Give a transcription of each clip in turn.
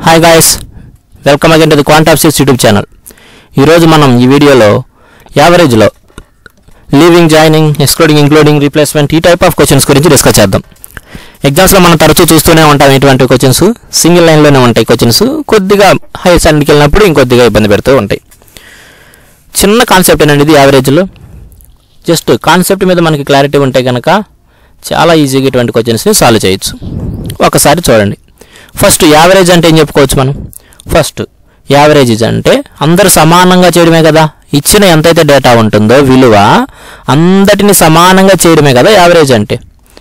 Hi guys welcome again to the Quantop six YouTube channel ఈరోజు మనం ఈ వీడియోలో యావరేజ్లో leaving joining excluding including replacement ఈ టైప్ ఆఫ్ క్వశ్చన్స్ గురించి డిస్కస్ చేద్దాం ఎగ్జామ్స్లో మనం తరచూ చూస్తూనే ఉంటాం ఇటువంటి క్వశ్చన్స్ సింగిల్ లైన్లోనే ఉంటాయి క్వశ్చన్స్ కొద్దిగా హై స్టాండర్డ్కి వెళ్ళినప్పుడు ఇంకొద్దిగా ఇబ్బంది పెడుతూ ఉంటాయి చిన్న కాన్సెప్ట్ ఏనండి ఇది యావరేజ్లో జస్ట్ కాన్సెప్ట్ మీద మనకి క్లారిటీ ఉంటే కనుక చాలా ఈజీగా ఇటువంటి క్వశ్చన్స్ని సాల్వ్ చేయొచ్చు ఒకసారి చూడండి ఫస్ట్ యావరేజ్ అంటే ఏం చెప్పుకోవచ్చు మనం ఫస్ట్ యావరేజ్ అంటే అందరూ సమానంగా చేయడమే కదా ఇచ్చిన ఎంతైతే డేటా ఉంటుందో విలువ అందటిని సమానంగా చేయడమే కదా యావరేజ్ అంటే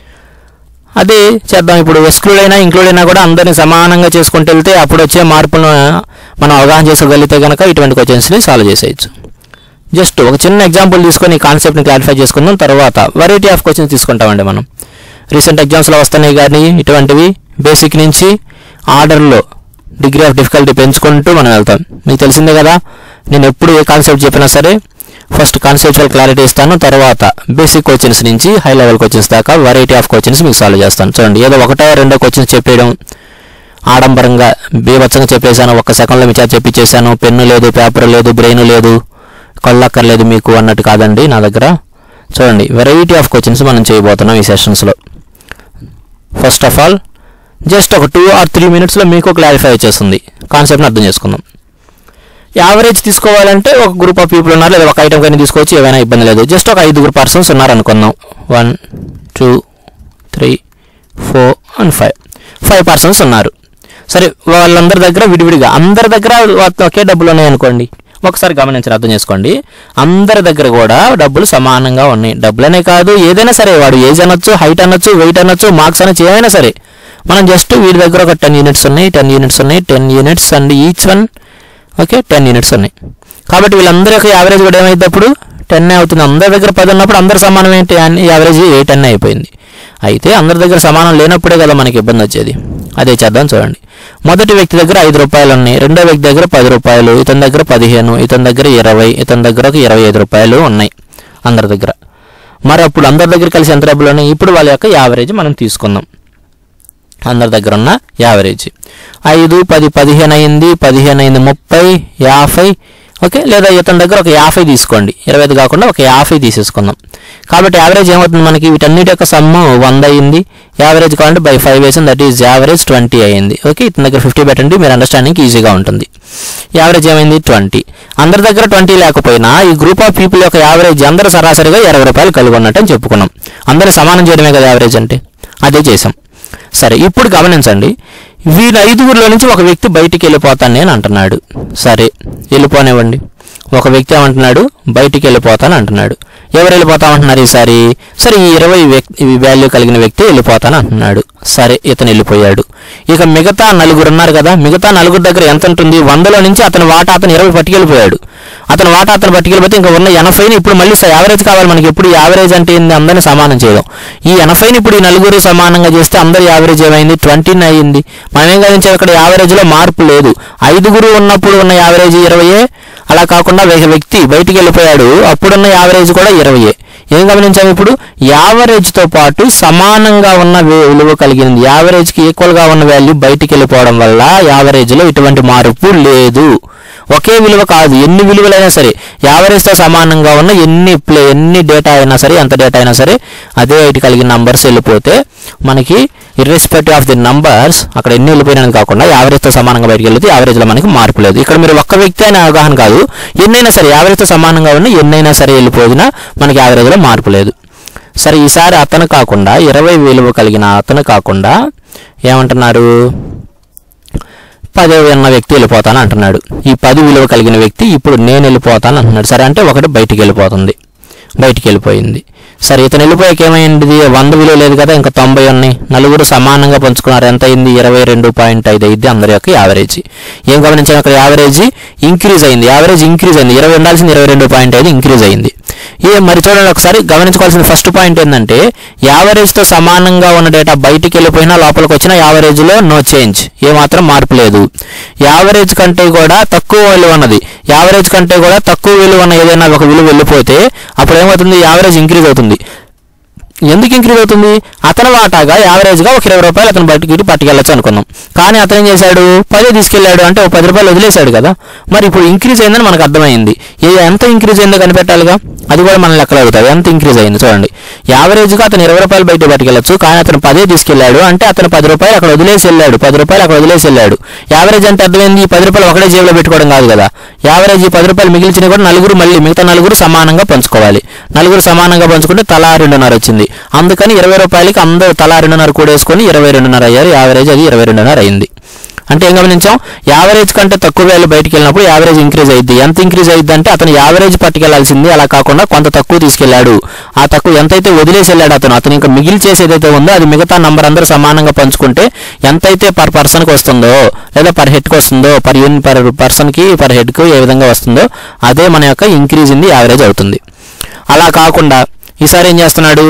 అదే చేద్దాం ఇప్పుడు ఎక్స్క్లూడ్ అయినా ఇంక్లూడ్ అయినా కూడా అందరిని సమానంగా చేసుకుంటూ వెళ్తే అప్పుడు వచ్చే మార్పులను మనం అవగాహన చేసుకోగలిగితే కనుక ఇటువంటి క్వశ్చన్స్ని సాల్వ్ చేసేయచ్చు జస్ట్ ఒక చిన్న ఎగ్జాంపుల్ తీసుకొని ఈ కాన్సెప్ట్ని క్లారిఫై చేసుకుందాం తర్వాత వెరైటీ ఆఫ్ క్వశ్చన్స్ తీసుకుంటామండి మనం రీసెంట్ ఎగ్జామ్స్లో వస్తున్నాయి కానీ ఇటువంటివి బేసిక్ నుంచి ఆర్డర్లో డిగ్రీ ఆఫ్ డిఫికల్టీ పెంచుకుంటూ మనం వెళ్తాం మీకు తెలిసిందే కదా నేను ఎప్పుడు ఏ కాన్సెప్ట్ చెప్పినా సరే ఫస్ట్ కాన్సెప్చువల్ క్లారిటీ ఇస్తాను తర్వాత బేసిక్ క్వశ్చన్స్ నుంచి హై లెవెల్ క్వశ్చన్స్ దాకా వెరైటీ ఆఫ్ క్వశ్చన్స్ మీకు సాల్వ్ చేస్తాను చూడండి ఏదో ఒకటో రెండో క్వశ్చన్స్ చెప్పేయడం ఆడంబరంగా బీభత్సంగా చెప్పేశాను ఒక్క సెకండ్లో మీ చేత చెప్పించేశాను పెన్ను లేదు పేపర్ లేదు బ్రెయిన్ లేదు కళ్ళక్కర్లేదు మీకు అన్నట్టు కాదండి నా దగ్గర చూడండి వెరైటీ ఆఫ్ క్వశ్చన్స్ మనం చేయబోతున్నాం ఈ సెషన్స్లో ఫస్ట్ ఆఫ్ ఆల్ జస్ట్ ఒక టూ ఆర్ త్రీ మినిట్స్లో మీకు క్లారిఫై వచ్చేస్తుంది కాన్సెప్ట్ని అర్థం చేసుకుందాం యావరేజ్ తీసుకోవాలంటే ఒక గ్రూప్ ఆఫ్ పీపుల్ ఉన్నారు లేదా ఒక ఐటమ్ కానీ తీసుకోవచ్చు ఏమైనా ఇబ్బంది లేదు జస్ట్ ఒక ఐదుగురు పర్సన్స్ ఉన్నారు అనుకుందాం one two three four and five five persons ఉన్నారు సరే వాళ్ళందరి దగ్గర విడివిడిగా అందరి దగ్గర ఒకే డబ్బులు ఉన్నాయి అనుకోండి ఒకసారి గమనించండి అర్థం చేసుకోండి అందరి దగ్గర కూడా డబ్బులు సమానంగా ఉన్నాయి డబ్బులనే కాదు ఏదైనా సరే వాడు ఏజ్ అనొచ్చు హైట్ అనొచ్చు వెయిట్ అనొచ్చు మార్క్స్ అనొచ్చు ఏమైనా సరే మనం జస్ట్ వీడి దగ్గర ఒక టెన్ యూనిట్స్ ఉన్నాయి టెన్ యూనిట్స్ ఉన్నాయి ten units and each one okay ten units ఉన్నాయి కాబట్టి వీళ్ళందరి యొక్క యావరేజ్ కూడా ఏమైంది అప్పుడు టెన్ అవుతుంది అందరి దగ్గర పది ఉన్నప్పుడు అందరు సమానం ఏంటి యావరేజ్ ఏ టెన్ అయిపోయింది అయితే అందరి దగ్గర సమానం లేనప్పుడే కదా మనకి ఇబ్బంది వచ్చేది అదే చేద్దాం చూడండి మొదటి వ్యక్తి దగ్గర ఐదు రూపాయలు ఉన్నాయి రెండో వ్యక్తి దగ్గర పది రూపాయలు ఇతని దగ్గర పదిహేను ఇతని దగ్గర ఇరవై ఇతని దగ్గర ఒక ఇరవై ఐదు రూపాయలు ఉన్నాయి అందరి దగ్గర మరి అప్పుడు అందరి దగ్గర కలిసి ఎంత డబ్బులు ఉన్నాయి ఇప్పుడు వాళ్ళ యొక్క యావరేజ్ మనం తీసుకుందాం అందరి దగ్గర ఉన్న యావరేజ్ ఐదు పది పదిహేను అయింది పదిహేను అయింది ముప్పై యాభై ఓకే లేదా ఇతని దగ్గర ఒక యాభై తీసుకోండి ఇరవై ఐదు కాకుండా ఒక యాభై తీసేసుకుందాం కాబట్టి యావరేజ్ ఏమవుతుంది మనకి వీటన్నిటి యొక్క సమ్ము వంద అయింది యావరేజ్ కావాలంటే బై ఫైవ్ వేసింది దట్ ఈజ్ యావరేజ్ ట్వంటీ అయింది ఓకే ఇతని దగ్గర ఫిఫ్టీ పెట్టండి మీరు అండర్స్టాండింగ్ ఈజీగా ఉంటుంది యావరేజ్ ఏమైంది ట్వంటీ అందరి దగ్గర ట్వంటీ లేకపోయినా ఈ గ్రూప్ ఆఫ్ పీపుల్ యొక్క యావరేజ్ అందరూ సరాసరిగా ఇరవై రూపాయలు కలిగి ఉన్నట్టు అని చెప్పుకున్నాం అందరూ సమానం చేయడమే కదా యావరేజ్ అంటే అదే చేసాం సరే ఇప్పుడు గమనించండి వీళ్ళ ఐదుగురిలో నుంచి ఒక వ్యక్తి బయటికి వెళ్ళిపోతాను నేను అంటున్నాడు సరే వెళ్ళిపోనివ్వండి ఒక వ్యక్తి ఏమంటున్నాడు బయటికి వెళ్ళిపోతాను అంటున్నాడు ఎవరు వెళ్ళిపోతామంటున్నారు ఈసారి సరే ఈ ఇరవై వ్యక్తి వాల్యూ కలిగిన వ్యక్తి వెళ్ళిపోతాను అంటున్నాడు సరే ఇతను వెళ్ళిపోయాడు ఇక మిగతా నలుగురు ఉన్నారు కదా మిగతా నలుగురు దగ్గర ఎంత ఉంటుంది వందలో నుంచి అతని వాటా అతను ఇరవై పట్టుకెళ్ళిపోయాడు అతను వాటా అతను పట్టుకెళ్ళిపోతే ఇంకా ఉన్న ఎనభైని ఇప్పుడు మళ్ళీ యావరేజ్ కావాలి మనకి ఎప్పుడు యావరేజ్ అంటే ఏంది అందరిని సమానం చేయడం ఈ ఎనభైని ఇప్పుడు ఈ నలుగురు సమానంగా చేస్తే అందరి యావరేజ్ ఏమైంది ట్వంటీని అయ్యింది మనం ఏం గమనించాం ఇక్కడ యావరేజ్లో మార్పు లేదు ఐదుగురు ఉన్నప్పుడు ఉన్న యావరేజ్ ఇరవయే అలా కాకుండా ఒక వ్యక్తి బయటికి వెళ్ళిపోయాడు అప్పుడున్న యావరేజ్ కూడా ఇరవయే ఏం గమనించాము ఇప్పుడు యావరేజ్తో పాటు సమానంగా ఉన్న వే- విలువ కలిగింది యావరేజ్కి ఈక్వల్గా ఉన్న వాల్యూ బయటికి వెళ్ళిపోవడం వల్ల యావరేజ్లో ఇటువంటి మార్పు లేదు ఒకే విలువ కాదు ఎన్ని విలువలైనా సరే యావరేజ్తో సమానంగా ఉన్న ఎన్ని ప్లే ఎన్ని డేటా అయినా సరే ఎంత డేటా అయినా సరే అదే ఐటి కలిగిన నంబర్స్ వెళ్ళిపోతే మనకి ఇర్రెస్పెక్టివ్ ఆఫ్ ది నంబర్స్ అక్కడ ఎన్ని వెళ్ళిపోయినది కాకుండా యావరేజ్తో సమానంగా బయటికి వెళ్తే యావరేజ్లో మనకి మార్పు లేదు ఇక్కడ మీరు ఒక్క వ్యక్తి అనే అవగాహన కాదు ఎన్నైనా సరే యావరేజ్తో సమానంగా ఉన్న ఎన్నైనా సరే వెళ్ళిపోయినా మనకి యావరేజ్లో మార్పు లేదు సరే ఈసారి అతను కాకుండా ఇరవై విలువ కలిగిన అతను కాకుండా ఏమంటున్నారు పది ఉన్న వ్యక్తి వెళ్ళిపోతాను అంటున్నాడు ఈ పది విలువ కలిగిన వ్యక్తి ఇప్పుడు నేను వెళ్ళిపోతాను అంటున్నాడు సరే అంటే ఒకటి బయటికి వెళ్ళిపోతుంది బయటికి వెళ్ళిపోయింది సరే ఇతను వెళ్ళిపోయాక ఏమైంది వంద విలువ లేదు కదా ఇంకా తొంభై ఉన్నాయి నలుగురు సమానంగా పంచుకున్నారు ఎంత అయింది ఇరవై రెండు పాయింట్ ఐదు అయింది అందరి యొక్క యావరేజ్ ఏం గమనించాం అక్కడ యావరేజ్ ఇంక్రీజ్ అయింది యావరేజ్ ఇంక్రీజ్ అయింది ఇరవై ఉండాల్సింది ఇరవై రెండు పాయింట్ ఐదు ఇంక్రీజ్ అయింది ఏ మరి చూడండి ఒకసారి గమనించుకోవాల్సిన ఫస్ట్ పాయింట్ ఏంటంటే యావరేజ్తో సమానంగా ఉన్న డేటా బయటికి వెళ్ళిపోయినా లోపలికి వచ్చిన యావరేజ్లో నో చేంజ్ ఏమాత్రం మార్పు లేదు యావరేజ్ కంటే కూడా తక్కువ విలువ ఉన్నది యావరేజ్ కంటే కూడా తక్కువ విలువ ఉన్న ఏదైనా ఒక విలువ వెళ్ళిపోతే అప్పుడు ఏమవుతుంది యావరేజ్ ఇంక్రీజ్ అవుతుంది ఎందుకు ఇంక్రీజ్ అవుతుంది అతని వాటాగా యావరేజ్గా ఒక ఇరవై రూపాయలు అతను బయటికి ఇటు పట్టుకెళ్ళచ్చు అనుకున్నాం కానీ అతను ఏం చేశాడు పదే తీసుకెళ్ళాడు అంటే ఒక పది రూపాయలు వదిలేశాడు కదా మరి ఇప్పుడు ఇంక్రీజ్ అయిందని మనకు అర్థమైంది ఏ ఎంత ఇంక్రీజ్ అయిందో కనిపెట్టాలిగా అది కూడా మన లెక్కలు అవుతుంది ఎంత ఇంక్రీజ్ అయింది చూడండి యావరేజ్గా అతను ఇరవై రూపాయలు బయట పట్టుకెళ్ళచ్చు కానీ అతను పదే తీసుకెళ్ళాడు అంటే అతను పది రూపాయలు అక్కడ వదిలేసి వెళ్ళాడు పది రూపాయలు అక్కడ వదిలేసి వెళ్ళాడు యావరేజ్ అంటే అర్థమైంది ఈ పది రూపాయలు ఒకటే జేబులో పెట్టుకోవడం కాదు కదా యావరేజ్ ఈ పది రూపాయలు మిగిల్చిన కూడా నలుగురు మళ్ళీ మిగతా నలుగురు సమానంగా పంచుకోవాలి నలుగురు సమానంగా పంచుకుంటే తలా రెండున్నర వచ్చింది అందుకని ఇరవై రూపాయలకి అందరూ తలా రెండున్నర కూడేసుకొని ఇరవై రెండున్నర అయ్యారు యావరేజ్ అది ఇరవై రెండున్నర అయింది అంటే ఏం గమనించాం యావరేజ్ కంటే తక్కువ వేలు బయటికి వెళ్ళినప్పుడు యావరేజ్ ఇంక్రీజ్ అయ్యింది ఎంత ఇంక్రీజ్ అయ్యింది అంటే అతను యావరేజ్ పట్టుకెళ్లాల్సింది అలా కాకుండా కొంత తక్కువ తీసుకెళ్లాడు ఆ తక్కువ ఎంతైతే వదిలేసి వెళ్ళాడు అతను అతను ఇంకా మిగిలి చేసేదైతే ఉందో అది మిగతా నంబర్ అందరూ సమానంగా పంచుకుంటే ఎంతైతే పర్ పర్సన్కి వస్తుందో లేదా పర్ హెడ్కి వస్తుందో పర్ యూనిట్ పర్ పర్సన్కి పర్ హెడ్కి ఏ విధంగా వస్తుందో అదే మన యొక్క ఇంక్రీజ్ ఇన్ ది యావరేజ్ అవుతుంది అలా కాకుండా ఈసారి ఏం చేస్తున్నాడు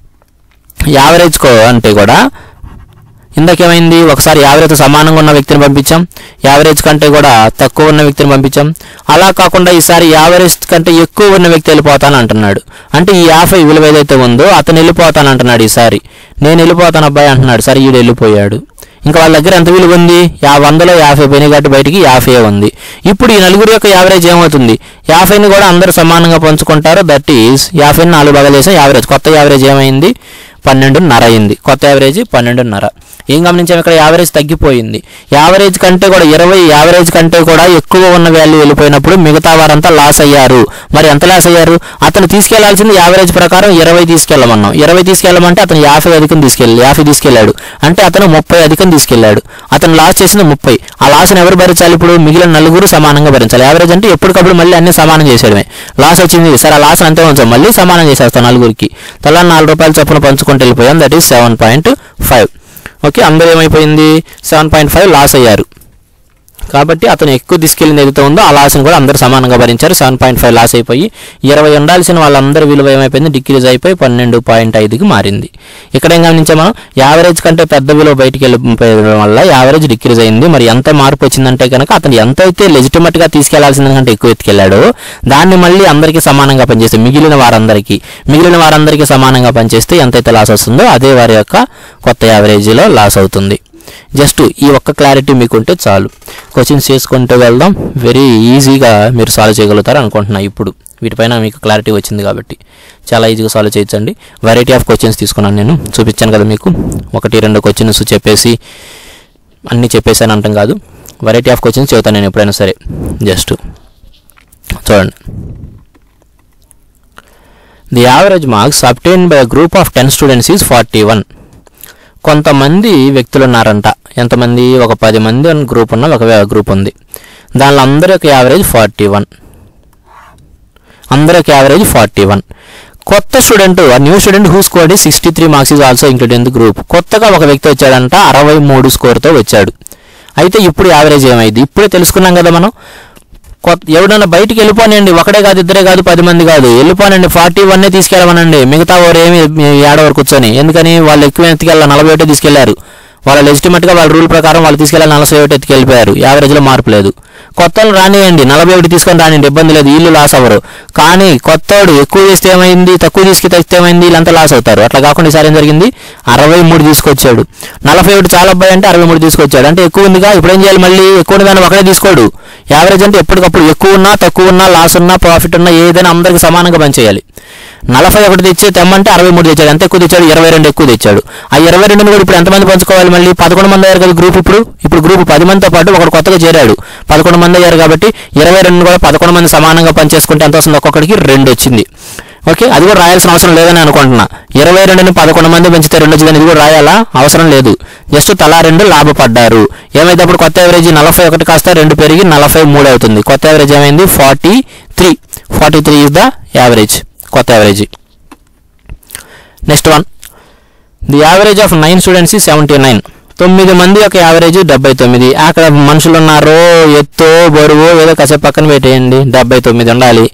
యావరేజ్ కో అంటే కూడా ఇందాకేమైంది ఒకసారి యావరేజ్ సమానంగా ఉన్న వ్యక్తిని పంపించాం యావరేజ్ కంటే కూడా తక్కువ ఉన్న వ్యక్తిని పంపించాం అలా కాకుండా ఈసారి యావరేజ్ కంటే ఎక్కువ ఉన్న వ్యక్తి వెళ్ళిపోతాను అంటున్నాడు అంటే ఈ యాభై విలువ ఏదైతే ఉందో అతను వెళ్ళిపోతాను అంటున్నాడు ఈసారి నేను వెళ్ళిపోతాను అబ్బాయి అంటున్నాడు సరే ఈడు వెళ్ళిపోయాడు ఇంకా వాళ్ళ దగ్గర ఎంత విలువ ఉంది యా వందలో యాభై పోయినాయి కాబట్టి బయటికి యాభై ఉంది ఇప్పుడు ఈ నలుగురు యొక్క యావరేజ్ ఏమవుతుంది యాభైని కూడా అందరూ సమానంగా పంచుకుంటారు దట్ ఈస్ యాభైని నాలుగు భాగాలు చేసాం యావరేజ్ కొత్త యావరేజ్ ఏమైంది పన్నెండున్నర అయింది కొత్త యావరేజ్ పన్నెండున్నర ఏం గమనించాం ఇక్కడ యావరేజ్ తగ్గిపోయింది యావరేజ్ కంటే కూడా ఇరవై యావరేజ్ కంటే కూడా ఎక్కువ ఉన్న వాల్యూ వెళ్ళిపోయినప్పుడు మిగతా వారంతా లాస్ అయ్యారు మరి ఎంత లాస్ అయ్యారు అతను తీసుకెళ్లాల్సింది యావరేజ్ ప్రకారం ఇరవై తీసుకెళ్ళమన్నాం ఇరవై తీసుకెళ్ళమంటే అతను యాభై అధికం తీసుకెళ్ళి యాభై తీసుకెళ్ళాడు అంటే అతను ముప్పై అధికం తీసుకెళ్ళాడు అతను లాస్ చేసింది ముప్పై ఆ లాస్ని ఎవరు భరించాలి ఇప్పుడు మిగిలిన నలుగురు సమానంగా భరించాలి యావరేజ్ అంటే ఎప్పటికప్పుడు మళ్ళీ అన్ని సమానం చేసేయడమే లాస్ వచ్చింది సరే ఆ లాస్ అంతే ఉంచాం మళ్ళీ సమానం చేసేస్తాం నలుగురికి తలా నాలుగు రూపాయలు చొప్పున పంచుకుంటూ వెళ్ళిపోయాం that is seven point five okay అందరూ ఏమైపోయింది సెవెన్ పాయింట్ ఫైవ్ లాస్ అయ్యారు కాబట్టి అతను ఎక్కువ తీసుకెళ్ళింది ఏదైతే ఉందో ఆ లాస్ని కూడా అందరూ సమానంగా భరించారు సెవెన్ పాయింట్ ఫైవ్ లాస్ అయిపోయి ఇరవై ఉండాల్సిన వాళ్ళందరి విలువ ఏమైపోయింది డిక్రీజ్ అయిపోయి పన్నెండు పాయింట్ ఐదుకి మారింది ఇక్కడ ఏం గమనించాం మనం యావరేజ్ కంటే పెద్ద విలువ బయటికి వెళ్ళిపోయడం వల్ల యావరేజ్ డిక్రీజ్ అయింది మరి ఎంత మార్పు వచ్చిందంటే కనుక అతను ఎంత అయితే లెజిటిమేట్గా తీసుకెళ్లాల్సిన కంటే ఎక్కువ ఎత్తుకెళ్ళాడో దాన్ని మళ్ళీ అందరికీ సమానంగా పనిచేస్తే మిగిలిన వారందరికీ మిగిలిన వారందరికీ సమానంగా పనిచేస్తే ఎంతైతే లాస్ వస్తుందో అదే వారి యొక్క కొత్త యావరేజీలో లాస్ అవుతుంది జస్ట్ ఈ ఒక్క క్లారిటీ మీకుంటే చాలు క్వశ్చన్స్ చేసుకుంటూ వెళ్దాం వెరీ ఈజీగా మీరు సాల్వ్ చేయగలుగుతారు అనుకుంటున్నా ఇప్పుడు వీటిపైన మీకు క్లారిటీ వచ్చింది కాబట్టి చాలా ఈజీగా సాల్వ్ చేయొచ్చండి వెరైటీ ఆఫ్ క్వశ్చన్స్ తీసుకున్నాను నేను చూపించాను కదా మీకు ఒకటి రెండు క్వశ్చన్స్ చెప్పేసి అన్నీ చెప్పేసాను అంటాం కాదు వెరైటీ ఆఫ్ క్వశ్చన్స్ చెబుతాను నేను ఎప్పుడైనా సరే జస్ట్ చూడండి the average marks obtain by group of ten students is forty one కొంతమంది వ్యక్తులు ఉన్నారంట ఎంతమంది ఒక పది మంది అని గ్రూప్ ఉన్న ఒక గ్రూప్ ఉంది దానిలో అందరి యొక్క యావరేజ్ ఫార్టీ వన్ అందరి యొక్క యావరేజ్ ఫార్టీ వన్ కొత్త student a new student who scored sixty three marks is also include in the group కొత్తగా ఒక వ్యక్తి వచ్చాడంట అరవై మూడు స్కోర్తో వచ్చాడు అయితే ఇప్పుడు యావరేజ్ ఏమైంది ఇప్పుడే తెలుసుకున్నాం కదా మనం కొత్త ఎవడన్నా బయటికి వెళ్ళిపోనండి ఒకడే కాదు ఇద్దరే కాదు పది మంది కాదు వెళ్ళిపోనండి ఫార్టీ వన్నే తీసుకెళ్ళమనండి మిగతా వారు ఏమి ఏడవరు కూర్చొని ఎందుకని వాళ్ళు ఎక్కువ ఎత్తుకెళ్ళాలి నలభై ఒకటే తీసుకెళ్లారు వాళ్ళ లెజిటిమేట్గా వాళ్ళ రూల్ ప్రకారం వాళ్ళు తీసుకెళ్ళాలి నలభై ఒకటి ఎత్తుకెళ్ళిపోయారు యావరేజ్లో మార్పు లేదు కొత్త వాళ్ళు రానియండి నలభై ఒకటి తీసుకొని రానియండి ఇబ్బంది లేదు వీళ్ళు లాస్ అవ్వరు కానీ కొత్తవాడు ఎక్కువ చేస్తే ఏమైంది తక్కువ తీసుకు తెస్తే ఏమైంది వీళ్ళంతా లాస్ అవుతారు అట్లా కాకుండా ఈసారి ఏం జరిగింది అరవై మూడు తీసుకొచ్చాడు నలభై ఒకటి చాలా అబ్బాయి అంటే అరవై మూడు తీసుకొచ్చాడు అంటే ఎక్కువ ఉందిగా ఇప్పుడు ఏం చేయాలి మళ్ళీ ఎక్కువ ఉన్న దాన్ని ఒకటే తీసుకోడు యావరేజ్ అంటే ఎప్పటికప్పుడు ఎక్కువ ఉన్నా తక్కువ ఉన్నా లాస్ ఉన్నా ప్రాఫిట్ ఉన్నా ఏదైనా అందరికి సమానంగా పనిచేయాలి నలభై ఒకటి తెచ్చి తెమ్మంటే అరవై మూడు తెచ్చాడు ఎంత ఎక్కువ తెచ్చాడు ఇరవై రెండు ఎక్కువ తెచ్చాడు ఆ ఇరవై రెండుని కూడా ఇప్పుడు ఎంతమంది పంచుకోవాలి మళ్ళీ పదకొండు మంది అయ్యారు కదా గ్రూప్ ఇప్పుడు ఇప్పుడు గ్రూప్ పది మందితో పాటు ఒకడు కొత్తగా చేరాడు పదకొండు మంది అయ్యారు కాబట్టి ఇరవై రెండు కూడా పదకొండు మంది సమానంగా పనిచేసుకుంటే ఎంత వస్తుంది ఒక్కొక్కడికి రెండు వచ్చింది ఓకే అది కూడా రాయాల్సిన అవసరం లేదని అనుకుంటున్నా ఇరవై రెండుని పదకొండు మంది పెంచితే రెండు వచ్చిందని ఇది కూడా రాయాలా అవసరం లేదు జస్ట్ తలా రెండు లాభపడ్డారు ఏమైతే అప్పుడు కొత్త యావరేజ్ నలభై ఒకటి కాస్త రెండు పెరిగి నలభై మూడు అవుతుంది కొత్త యావరేజ్ ఏమైంది forty three forty three is the average కొత్త average next one the average of nine students ఈ సెవెంటీ నైన్ తొమ్మిది మంది యొక్క యావరేజ్ డెబ్బై తొమ్మిది అక్కడ మనుషులు ఉన్నారో ఎత్తో బరువు ఏదో కాసేపు పక్కన పెట్టేయండి డెబ్బై తొమ్మిది ఉండాలి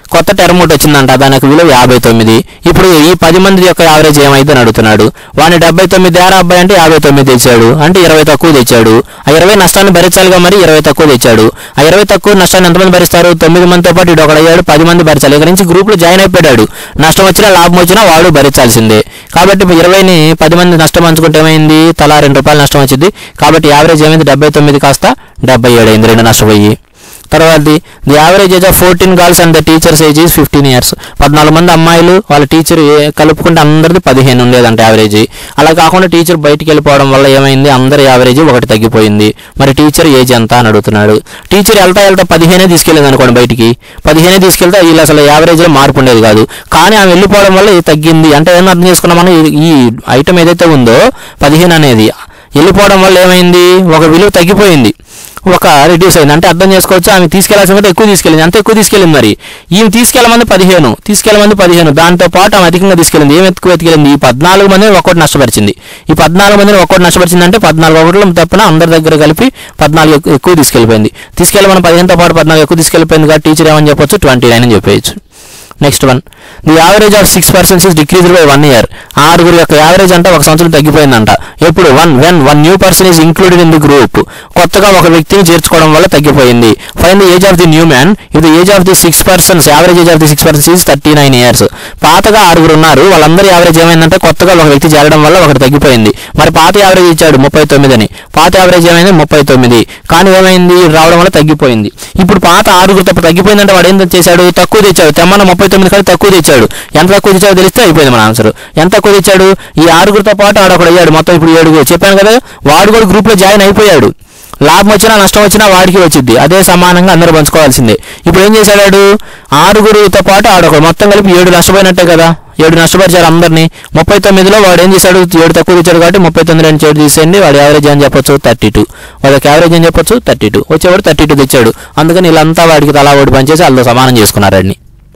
కొత్త టర్మ్ ఒకటి వచ్చిందంట దానికి విలువ యాభై తొమ్మిది ఇప్పుడు ఈ పది మంది యొక్క యావరేజ్ ఏమైంది అని అడుగుతున్నాడు వాడిని డెబ్బై తొమ్మిది ఏరా అబ్బాయి అంటే యాభై తొమ్మిది తెచ్చాడు అంటే ఇరవై తక్కువ తెచ్చాడు ఆ ఇరవై నష్టాన్ని భరించాలిగా మరి ఇరవై తక్కువ తెచ్చాడు ఆ ఇరవై తక్కువ నష్టాన్ని ఎంతమంది భరిస్తారు తొమ్మిది మందితో పాటు ఇటు ఒకడు అయ్యాడు పది మంది భరించాలి ఇక్కడ నుంచి గ్రూప్లో జాయిన్ అయిపోయాడు నష్టం వచ్చినా లాభం వచ్చినా వాడు భరించాల్సిందే కాబట్టి ఇప్పుడు ఇరవైని పది మంది నష్టం పంచుకుంటే ఏమైంది తలా రెండు రూపాయలు నష్టం వచ్చింది కాబట్టి యావరేజ్ ఏమైంది డెబ్బై తొమ్మిది కాస్త డెబ్బై ఏడు అయింది రెండు నష్టపోయి తర్వాత the average age of fourteen girls and the teachers age is fifteen years పద్నాలుగు మంది అమ్మాయిలు వాళ్ళ టీచర్ కలుపుకుంటే అందరిది పదిహేను ఉండేదంట యావరేజ్ అలా కాకుండా టీచర్ బయటికి వెళ్ళిపోవడం వల్ల ఏమైంది అందరి యావరేజ్ ఒకటి తగ్గిపోయింది మరి టీచర్ ఏజ్ ఎంత అని అడుగుతున్నాడు టీచర్ వెళ్తా వెళ్తా పదిహేనే తీసుకెళ్ళింది అనుకోండి బయటికి పదిహేనే తీసుకెళ్తే వీళ్ళు అసలు యావరేజ్లో మార్పు ఉండేది కాదు కానీ ఆమె వెళ్ళిపోవడం వల్ల ఇది తగ్గింది అంటే ఏమన్నా అర్థం చేసుకున్నాం మనం ఈ- ఈ ఐటమ్ ఏదైతే ఉందో పదిహేను అనేది వెళ్ళిపోవడం వల్ల ఏమైంది ఒక విలువ తగ్గిపోయింది ఒక రిడ్యూస్ అయింది అంటే అర్థం చేసుకోవచ్చు ఆమె తీసుకెళ్లాల్సిన కంటే ఎక్కువ తీసుకెళ్ళింది అంత ఎక్కువ తీసుకెళ్ళింది మరి ఈమె తీసుకెళ్ళమంది పదిహేను తీసుకెళ్ళమంది పదిహేను దాంతో పాటు ఆమె అధికంగా తీసుకెళ్ళింది ఏం ఎక్కువ ఎత్తుకెళ్ళింది ఈ పద్నాలుగు మందిని ఒక్కటి నష్టపరిచింది ఈ పద్నాలుగు మందిని ఒక్కటి నష్టపరిచింది అంటే పద్నాలుగు ఒకటి తప్పున అందరి దగ్గర కలిపి పద్నాలుగు ఎక్కు- ఎక్కువ తీసుకెళ్ళిపోయింది తీసుకెళ్ళమని పదిహేనుతో పాటు పద్నాలుగు ఎక్కువ తీసుకెళ్ళిపోయింది కాబట్టి టీచర్ ఏమని చెప్పొచ్చు ట్వంటీ నైన్ అని చెప్పేయచ్చు next one the average of six persons is decreased by one year ఆరుగురు యొక్క యావరేజ్ అంటే ఒక సంవత్సరం తగ్గిపోయిందంట ఎప్పుడు one when one new person is included in the group కొత్తగా ఒక వ్యక్తిని చేర్చుకోవడం వల్ల తగ్గిపోయింది find the age of the new man if the age of the six persons average age of the six persons is thirty nine years పాతగా ఆరుగురు ఉన్నారు వాళ్ళందరి యావరేజ్ ఏమైందంటే కొత్తగా ఒక వ్యక్తి చేరడం వల్ల ఒకటి తగ్గిపోయింది మరి పాత యావరేజ్ ఇచ్చాడు ముప్పై తొమ్మిది అని పాత యావరేజ్ ఏమైంది ముప్పై తొమ్మిది కానీ ఏమైంది రావడం వల్ల తగ్గిపోయింది ఇప్పుడు పాత ఆరుగురు తప్ప తగ్గిపోయిందంటే వాడు ఏం చేశాడు తక్కువ తెచ్చాడు తెమ్మన్న ముప్పై తొమ్మిది కానీ తక్కువ తెచ్చాడు ఎంత తక్కువ తెచ్చాడో తెలిస్తే అయిపోయింది మన ఆన్సర్ ఎంత తక్కువ తెచ్చాడు ఈ ఆరుగురితో పాటు ఆడొకడు అయ్యాడు మొత్తం ఇప్పుడు ఏడుగురు చెప్పాను కదా వాడు కూడా గ్రూప్లో జాయిన్ అయిపోయాడు లాభం వచ్చినా నష్టం వచ్చినా వాడికి వచ్చింది అదే సమానంగా అందరూ పంచుకోవాల్సిందే ఇప్పుడు ఏం చేశాడు ఆరుగురితో పాటు ఆడొకడు మొత్తం కలిపి ఏడు నష్టపోయినట్టే కదా ఏడు నష్టపరిచారు అందరినీ ముప్పై తొమ్మిదిలో వాడు ఏం చేశాడు ఏడు తక్కువ తెచ్చాడు కాబట్టి ముప్పై తొమ్మిది రెండు ఏడు తీసేయండి వాడు యావరేజ్ అని చెప్పొచ్చు థర్టీ టూ వాళ్ళకి యావరేజ్ అని చెప్పొచ్చు థర్టీ టూ వచ్చేవాడు థర్టీ టూ తెచ్చాడు అందుకని వీళ్ళంతా వాడికి తలా ఒకటి పనిచేసి వాళ్ళతో సమానం చేసుకున్నారండి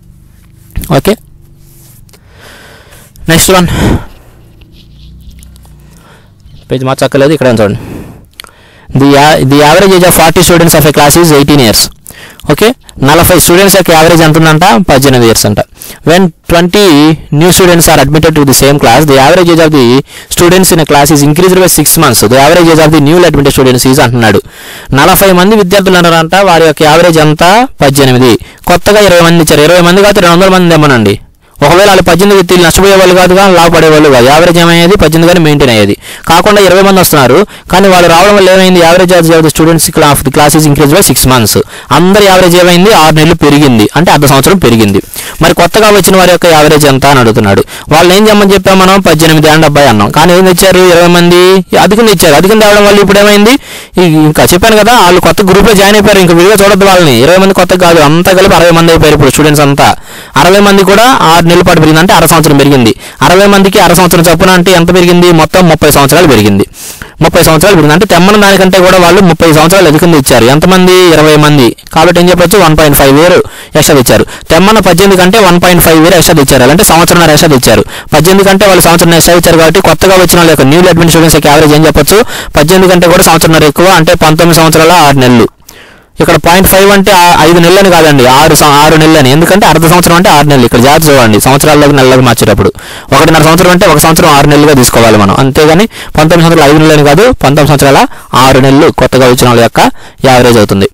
ఓకే నెక్స్ట్ వన్ పేజ్ మార్చక్కర్లేదు ఇక్కడ చూడండి the the average age of forty students of a class is eighteen years okay నలభై స్టూడెంట్స్ యొక్క యావరేజ్ ఎంత ఉందంట పద్దెనిమిది ఇయర్స్ అంట when twenty new students are admitted to the same class the average age of the students in class is increased by six months the average age of the new admitted students is అంటున్నాడు నలభై మంది విద్యార్థులు ఉన్నారంట వారి యొక్క average అంతా పద్దెనిమిది కొత్తగా ఇరవై మంది ఇచ్చారు ఇరవై మంది కాదు రెండు వందల మంది ఏమోనండి ఒకవేళ వాళ్ళు పద్దెనిమిది వ్యక్తులు నష్టపోయే వాళ్ళు కాదు కానీ లాభపడేవాళ్ళు కాదు యావరేజ్ ఏమయ్యేది పద్దెనిమిది కానీ మెయింటైన్ అయ్యేది కాకుండా ఇరవై మంది వస్తున్నారు కానీ వాళ్ళు రావడం వల్ల ఏమైంది average of the students of the classes increase by six months అందరి యావరేజ్ ఏమైంది ఆరు నెలలు పెరిగింది అంటే అర్ధ సంవత్సరం పెరిగింది మరి కొత్తగా వచ్చిన వారి యొక్క యావరేజ్ ఎంత అని అడుగుతున్నాడు వాళ్ళు ఏం చేయమని చెప్పాం మనం పద్దెనిమిది అండ్ అబ్బాయి అన్నాం కానీ ఏం తెచ్చారు ఇరవై మంది అధికం తెచ్చారు అధికం తేవడం వల్ల ఇప్పుడు ఏమైంది ఈ- ఇంకా చెప్పాను కదా వాళ్ళు కొత్త గ్రూప్లో జాయిన్ అయిపోయారు ఇంకా విడిగా చూడద్దు వాళ్ళని ఇరవై మంది కొత్త కాదు అంతా కలిపి అరవై మంది అయిపోయారు ఇప్పుడు స్టూడెంట్స్ అంతా అరవై మంది కూడా ఆరు నెలల పాటు పెరిగింది అంటే అర సంవత్సరం పెరిగింది అరవై మందికి అర సంవత్సరం చొప్పున అంటే ఎంత పెరిగింది మొత్తం ముప్పై సంవత్సరాలు పెరిగింది ముప్పై సంవత్సరాలు పెరిగింది అంటే తెమ్మన దానికంటే కూడా వాళ్ళు ముప్పై సంవత్సరాలు అధికంగా ఇచ్చారు ఎంతమంది ఇరవై మంది కాబట్టి ఏం చెప్పొచ్చు one point five year extra ఇచ్చారు తెమ్మన పద్దెనిమిది కంటే one point five year extra ఇచ్చారు అంటే సంవత్సరం ఎక్స్ట్రా ఇచ్చారు పద్దెనిమిది కంటే వాళ్ళు సంవత్సరం ఎక్స్ట్రా ఇచ్చారు కాబట్టి కొత్తగా వచ్చిన వాళ్ళ యొక్క న్యూ అడ్మిట్ స్టూడెంట్స్ యొక్క యావరేజ్ ఏం చెప్పొచ్చు పద్దెనిమిది కంటే కూడా సంవత్సరం ఎక్కువ అంటే పంతొమ్మిది సంవత్సరాల ఆరు నెలలు ఇక్కడ పాయింట్ ఫైవ్ అంటే ఆ- ఐదు నెలలని కాదండి ఆరు సం- ఆరు నెలలని ఎందుకంటే అర్ధ సంవత్సరం అంటే ఆరు నెలలు ఇక్కడ జాగ్రత్త చూడండి సంవత్సరాల్లోకి నెలలకు మార్చేటప్పుడు ఒకటిన్నర సంవత్సరం అంటే ఒక సంవత్సరం ఆరు నెలలుగా తీసుకోవాలి మనం అంతేగాని పంతొమ్మిది సంవత్సరాలు ఐదు నెలలని కాదు పంతొమ్మిది సంవత్సరాల ఆరు నెలలు కొత్తగా వచ్చిన వాళ్ళ యొక్క యావరేజ్ అవుతుంది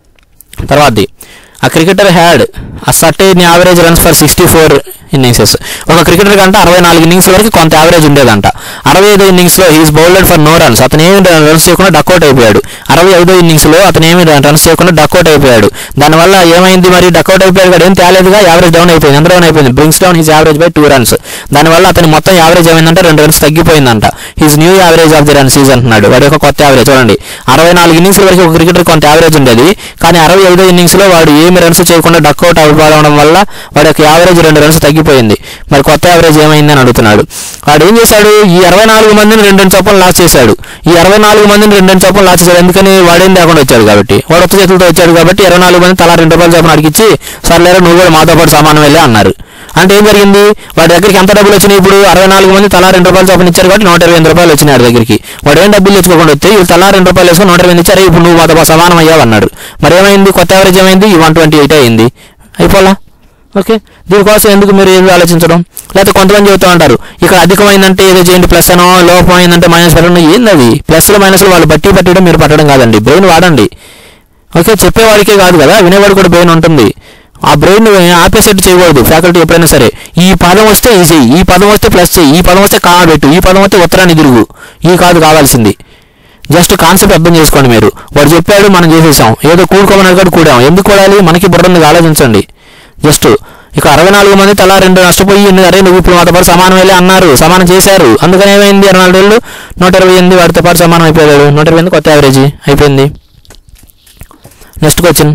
తర్వాతది a cricketer had a certain average runs for sixty four innings ఒక క్రికెటర్ కంటే అరవై నాలుగు ఇన్నింగ్స్ వరకు కొంత యావరేజ్ ఉండేదంట అరవై ఐదో ఇన్నింగ్స్లో he's bowled for no runs అతను ఏమి రన్స్ చేయకుండా డక్అవుట్ అయిపోయాడు అరవై ఐదో ఇన్నింగ్స్లో అతను ఏమి రన్స్ చేయకుండా డక్అవుట్ అయిపోయాడు దానివల్ల ఏమైంది మరి డక్అవుట్ అయిపోయాడు కూడా ఏం తేలేదుగా యావరేజ్ డౌన్ అయిపోయింది ఎంత డౌన్ అయిపోయింది brings down his average by two runs దానివల్ల అతని మొత్తం యావరేజ్ ఏమైందంటే రెండు రన్స్ తగ్గిపోయిందంట his new average of the runs is అంటున్నాడు వాడి యొక్క కొత్త యావరేజ్ చూడండి అరవై నాలుగు ఇన్నింగ్స్ వరకు ఒక క్రికెటర్ కొంత యావరేజ్ ఉండేది కానీ అరవై ఐదో ఇన్నింగ్స్లో వాడు ఏమి రన్స్ చేయకుండా డక్అవుట్ అవ్వడం వల్ల వాడి యొక్క యావరేజ్ రెండు రన్స్ తగ్గిపోయింది మరి కొత్త యావరేజ్ ఏమైంది అని అడుగుతున్నాడు వాడు ఏం చేశాడు ఈ అరవై నాలుగు మందిని రెండు రెండు చొప్పులు లాస్ చేశాడు ఈ అరవై నాలుగు మందిని రెండు రెండు చొప్పులు లాస్ చేశాడు ఎందుకని వాడేం లేకుండా వచ్చాడు కాబట్టి వాడు ఒక్క చేతులతో వచ్చాడు కాబట్టి ఇరవై నాలుగు మంది తలా రెండు రూపాయలు చొప్పున అడిగిచ్చి సర్లేరా నువ్వు కూడా మాతో పాటు సమానం వెళ్ళి అన్నారు అంటే ఏం జరిగింది వాడి దగ్గరికి ఎంత డబ్బులు వచ్చినాయి ఇప్పుడు అరవై నాలుగు మంది తలా రెండు రూపాయలు చొప్పున ఇచ్చారు కాబట్టి నూట ఇరవై ఎనిమిది రూపాయలు వచ్చినాయి వాడి దగ్గరికి వాడు ఏం డబ్బులు తెచ్చుకోకుండా వస్తే వీళ్ళు తలా రెండు రూపాయలు వేసుకొని నూట ఇరవై ఎనిమిది ఇచ్చారు ఇప్పుడు నువ్వు మాతో పాటు సమానం అయ్యావు అన్నాడు మరి ఏమైంది కొత్త యావరేజ్ ఏమైంది ఈ వన్ ట్వంటీ ఎయిట్ అయింది అయిపోలా ఓకే దీనికోసం ఎందుకు మీరు ఏది ఆలోచించడం లేకపోతే కొంతమంది చెబుతూ ఉంటారు ఇక్కడ అధికమైందంటే ఏదో చేయండి ప్లస్ అనో లోపం అయిందంటే మైనస్ పెట్టడం ఏంది అది ప్లస్లు మైనస్లు వాళ్ళు బట్టి పట్టడం మీరు పట్టడం కాదండి బ్రెయిన్ వాడండి ఓకే చెప్పేవాడికే కాదు కదా వినేవాడు కూడా బ్రెయిన్ ఉంటుంది ఆ బ్రెయిన్ ఆపేసేట్టు చేయకూడదు ఫ్యాకల్టీ ఎప్పుడైనా సరే ఈ పదం వస్తే ఈ చెయ్యి ఈ పదం వస్తే ప్లస్ చెయ్యి ఈ పదం వస్తే కామ పెట్టు ఈ పదం వస్తే ఉత్తరాన్ని తిరుగు ఈ కాదు కావాల్సింది జస్ట్ కాన్సెప్ట్ అర్థం చేసుకోండి మీరు వాడు చెప్పాడు మనం చేసేసాం ఏదో కూడుకోమని అడిగాడు కూడాం ఎందుకు కూడాలి మనకి బుర్ర ఉంది ఆలోచించండి జస్ట్ ఇక అరవై నాలుగు మంది తలా రెండు నష్టపోయి ఇన్ని అరే నువ్వు ఇప్పుడు మాతో పాటు సమానం వెళ్ళి అన్నారు సమానం చేశారు అందుకని ఏమైంది అరవై నాలుగు ఏళ్ళు నూట ఇరవై ఎనిమిది వాడితో పాటు సమానం అయిపోయాడు నూట ఇరవై ఎనిమిది కొత్త యావరేజ్ అయిపోయింది నెక్స్ట్ క్వశ్చన్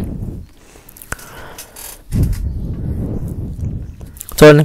చూడండి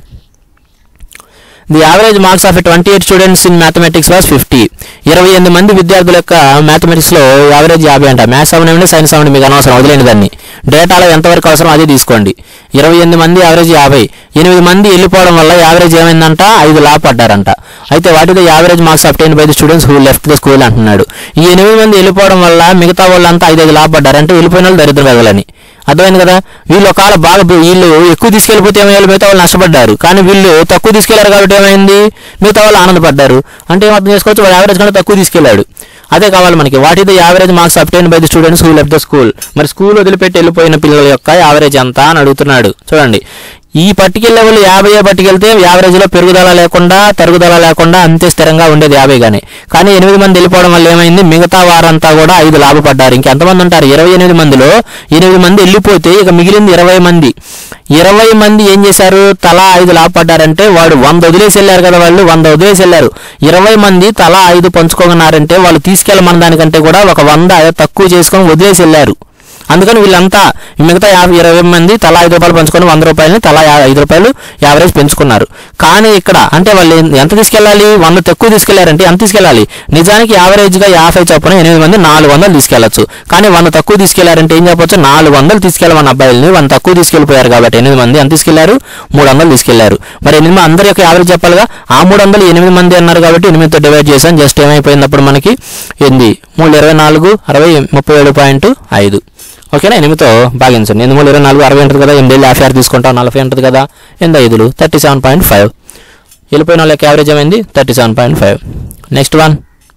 the average marks of twenty eight students in mathematics was fifty ఇరవై ఎనిమిది మంది విద్యార్థుల యొక్క మ్యాథమెటిక్స్లో యావరేజ్ యాభై అంట మ్యాథ్స్ అవనండి సైన్స్ అవ్వండి మీకు అనవసరం వదిలేండి దాన్ని డేటాలో ఎంతవరకు అవసరం అదే తీసుకోండి ఇరవై ఎనిమిది మంది యావరేజ్ యాభై ఎనిమిది మంది వెళ్ళిపోవడం వల్ల యావరేజ్ ఏమైందంట ఐదు లా పడ్డారంట అయితే వాటి the average marks obtain by the students who left the school అంటున్నాడు ఈ ఎనిమిది మంది వెళ్ళిపోవడం వల్ల మిగతా వాళ్ళంతా ఐదు ఐదు లా పడ్డారు అంటే వెళ్ళిపోయిన వాళ్ళు దరిద్రం వెదలని అర్థమైంది కదా వీళ్ళు ఒకవేళ బాగా బి- వీళ్ళు ఎక్కువ తీసుకెళ్ళిపోతే ఏమయ్యాలి మిగతా వాళ్ళు నష్టపడ్డారు కానీ వీళ్ళు తక్కువ తీసుకెళ్లారు కాబట్టి ఏమైంది మిగతా వాళ్ళు ఆనందపడ్డారు అంటే ఏం అర్థం చేసుకోవచ్చు వాడు యావరేజ్ కన్నా తక్కువ తీసుకెళ్ళాడు అదే కావాలి మనకి what the average marks obtain by the students who left the school మరి స్కూల్ వదిలిపెట్టి వెళ్ళిపోయిన పిల్లల యొక్క యావరేజ్ ఎంత అని అడుగుతున్నాడు చూడండి ఈ పట్టుకెళ్ళే వాళ్ళు యాభై పట్టుకెళ్తే యావరేజ్లో పెరుగుదల లేకుండా తరుగుదల లేకుండా అంతే స్థిరంగా ఉండేది యాభై కానీ కానీ ఎనిమిది మంది వెళ్ళిపోవడం వల్ల ఏమైంది మిగతా వారంతా కూడా ఐదు లాభపడ్డారు ఇంకెంతమంది ఉంటారు ఇరవై ఎనిమిది మందిలో ఎనిమిది మంది వెళ్ళిపోతే ఇక మిగిలింది ఇరవై మంది ఇరవై మంది ఏం చేశారు తలా ఐదు లాభపడ్డారంటే వాడు వంద వదిలేసి వెళ్ళారు కదా వాళ్ళు వంద వదిలేసి వెళ్ళారు ఇరవై మంది తలా ఐదు పంచుకోగన్నారంటే వాళ్ళు తీసుకెళ్ళమన్న దానికంటే కూడా ఒక వంద తక్కువ చేసుకొని వదిలేసి వెళ్ళారు అందుకని వీళ్ళంతా మిగతా యాభై ఇరవై మంది తలా ఐదు రూపాయలు పంచుకొని వంద రూపాయలని తలా యా- ఐదు రూపాయలు యావరేజ్ పెంచుకున్నారు కానీ ఇక్కడ అంటే వాళ్ళు ఎన్- ఎంత తీసుకెళ్ళాలి వంద తక్కువ తీసుకెళ్లారంటే ఎంత తీసుకెళ్ళాలి నిజానికి యావరేజ్గా యాభై చొప్పున ఎనిమిది మంది నాలుగు వందలు తీసుకెళ్లొచ్చు కానీ వంద తక్కువ తీసుకెళ్లారంటే ఏం చెప్పొచ్చు నాలుగు వందలు తీసుకెళ్ళమన్న అబ్బాయిలని వంద తక్కువ తీసుకెళ్ళిపోయారు కాబట్టి ఎనిమిది మంది ఎంత తీసుకెళ్లారు మూడు వందలు తీసుకెళ్లారు మరి ఎనిమిది మంది అందరి యొక్క యావరేజ్ చెప్పాలిగా ఆ మూడు వందలు ఎనిమిది మంది అన్నారు కాబట్టి ఎనిమిదితో డివైడ్ చేసాం జస్ట్ ఏమైపోయింది అప్పుడు మనకి ఎనిమిది మూడు ఇరవై నాలుగు అరవై ముప్పై ఏడు పాయింట్ ఐదు ఓకేనా ఎనిమిదితో భాగించండి ఎనిమిది మూడు ఇరవై నాలుగు అరవై ఉంటుంది కదా ఎనిమిది యాభై ఆరు తీసుకుంటాం నలభై ఉంటుంది కదా ఎనిమిది ఐదులు థర్టీ సెవెన్ పాయింట్ ఫైవ్ వెళ్ళిపోయిన వాళ్ళకి యావరేజ్ ఏమైంది thirty seven point five next one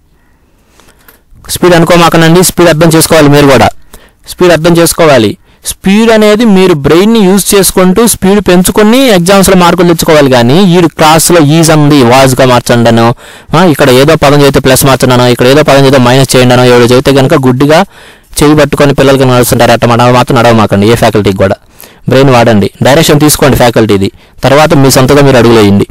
speed అనుకోమాకనండి స్పీడ్ అర్థం చేసుకోవాలి మీరు కూడా స్పీడ్ అర్థం చేసుకోవాలి స్పీడ్ అనేది మీరు బ్రెయిన్ని యూజ్ చేసుకుంటూ స్పీడ్ పెంచుకొని ఎగ్జామ్స్లో మార్కులు తెచ్చుకోవాలి కానీ ఈ క్లాస్లో ఈజ్ అంది వాజ్గా మార్చండి అనో ఆ, ఇక్కడ ఏదో పదం చేస్తే ప్లస్ మార్చండి ఇక్కడ ఏదో పదం చేస్తే మైనస్ చేయండి అనో ఎవరు చెబితే కనుక గుడ్డిగా చేయి పట్టుకొని పిల్లలకి నడుస్తుంటారు అట్ట మన మాత్రం నడవమాకండి ఏ ఫ్యాకల్టీకి కూడా బ్రెయిన్ వాడండి డైరెక్షన్ తీసుకోండి ఫ్యాకల్టీది తర్వాత మీ సొంతగా మీరు అడుగులేయండి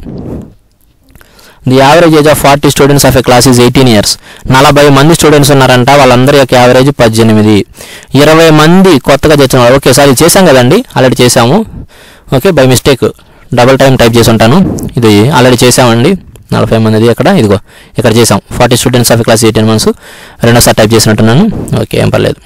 the average age of forty students of a class is eighteen years నలభై మంది స్టూడెంట్స్ ఉన్నారంట వాళ్ళందరి యొక్క యావరేజ్ పద్దెనిమిది ఇరవై మంది కొత్తగా తెచ్చిన వాళ్ళు ఓకే సార్ ఇది చేశాం కదండి ఆల్రెడీ చేశాము okay by mistake double time type చేసి ఉంటాను ఇది ఆల్రెడీ చేసామండి నలభై మందిది అక్కడ ఇదిగో ఇక్కడ చేసాం forty students of class eighteen months రెండోసారి టైప్ చేసినట్టున్నాను ఓకే ఏం పర్లేదు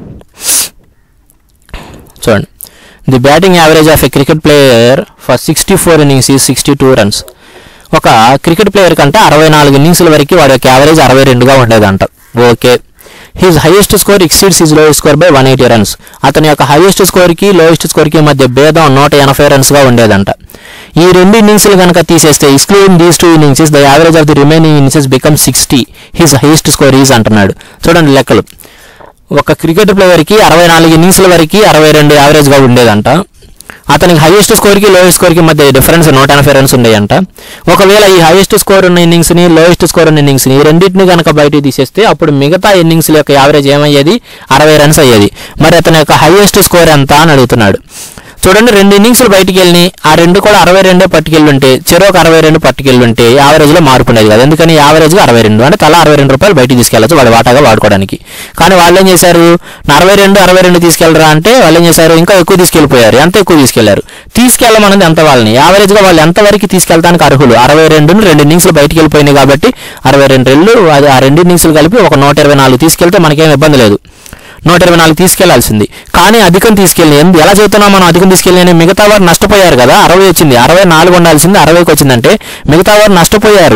చూడండి the batting average of a cricket player for sixty four innings ఈ సిక్స్టీ టూ రన్స్ ఒక క్రికెట్ ప్లేయర్ కంటే అరవై నాలుగు ఇన్నింగ్స్ల వరకు వాడి యొక్క యావరేజ్ అరవై రెండుగా ఉండేదంట okay his highest score exceeds his lowest score by one eighty runs అతని యొక్క హైయెస్ట్ స్కోర్కి లోయెస్ట్ స్కోర్కి మధ్య భేదం నూట ఎనభై రన్స్గా ఉండేదంట ఈ రెండు ఇన్నింగ్స్లు కనుక తీసేస్తే excluding these two innings the average of the remaining innings become sixty his highest score is అంటున్నాడు చూడండి లెక్కలు ఒక క్రికెట్ ప్లేయర్కి అరవై నాలుగు ఇన్నింగ్స్ల వరకు అరవై రెండు యావరేజ్గా ఉండేదంట అతనికి హైయెస్ట్ స్కోర్కి లోయెస్ట్ స్కోర్కి మధ్య డిఫరెన్స్ నూట ఎనభై రన్స్ ఉండేయంట ఒకవేళ ఈ హైయెస్ట్ స్కోర్ ఉన్న ఇన్నింగ్స్ని లోయెస్ట్ స్కోర్ ఉన్న ఇన్నింగ్స్ని ఈ రెండింటిని కనుక బయటికి తీసేస్తే అప్పుడు మిగతా ఇన్నింగ్స్ల యొక్క యావరేజ్ ఏమయ్యేది అరవై రన్స్ అయ్యేది మరి అతని యొక్క హైయెస్ట్ స్కోర్ ఎంత అని అడుగుతున్నాడు చూడండి రెండు ఇన్నింగ్స్లు బయటికి వెళ్ళి ఆ రెండు కూడా అరవై రెండే పట్టుకెళ్ళి ఉంటే చెరోకు అరవై రెండు పట్టుకెళ్ళి ఉంటే యావరేజ్లో మార్పు ఉండేది కదా ఎందుకని యావరేజ్గా అరవై రెండు అంటే తలా అరవై రెండు రూపాయలు బయటికి తీసుకెళ్ళచ్చు వాడి వాటాగా వాడుకోవడానికి కానీ వాళ్ళు ఏం చేశారు అరవై రెండు అరవై రెండు తీసుకెళ్ళరా అంటే వాళ్ళు ఏం చేశారు ఇంకా ఎక్కువ తీసుకెళ్ళిపోయారు ఎంత ఎక్కువ తీసుకెళ్లారు తీసుకెళ్ళమన్నది ఎంత వాళ్ళని యావరేజ్గా వాళ్ళు ఎంత వరకు తీసుకెళ్ళడానికి అర్హులు అరవై రెండును రెండు ఇన్నింగ్స్లు బయటికి వెళ్ళిపోయినాయి కాబట్టి అరవై రెండు రెళ్ళు అది ఆ రెండు ఇన్నింగ్స్లు కలిపి ఒక నూట ఇరవై నాలుగు తీసుకెళ్తే మనకేం ఇబ్బంది లేదు నూట ఇరవై నాలుగు తీసుకెళ్లాల్సింది కానీ అధికం తీసుకెళ్ళి ఎందు ఎలా చెబుతున్నాం మనం అధికం తీసుకెళ్ళి అని మిగతా వారు నష్టపోయారు కదా అరవై వచ్చింది అరవై నాలుగు ఉండాల్సింది అరవైకి వచ్చిందంటే మిగతా వారు నష్టపోయారు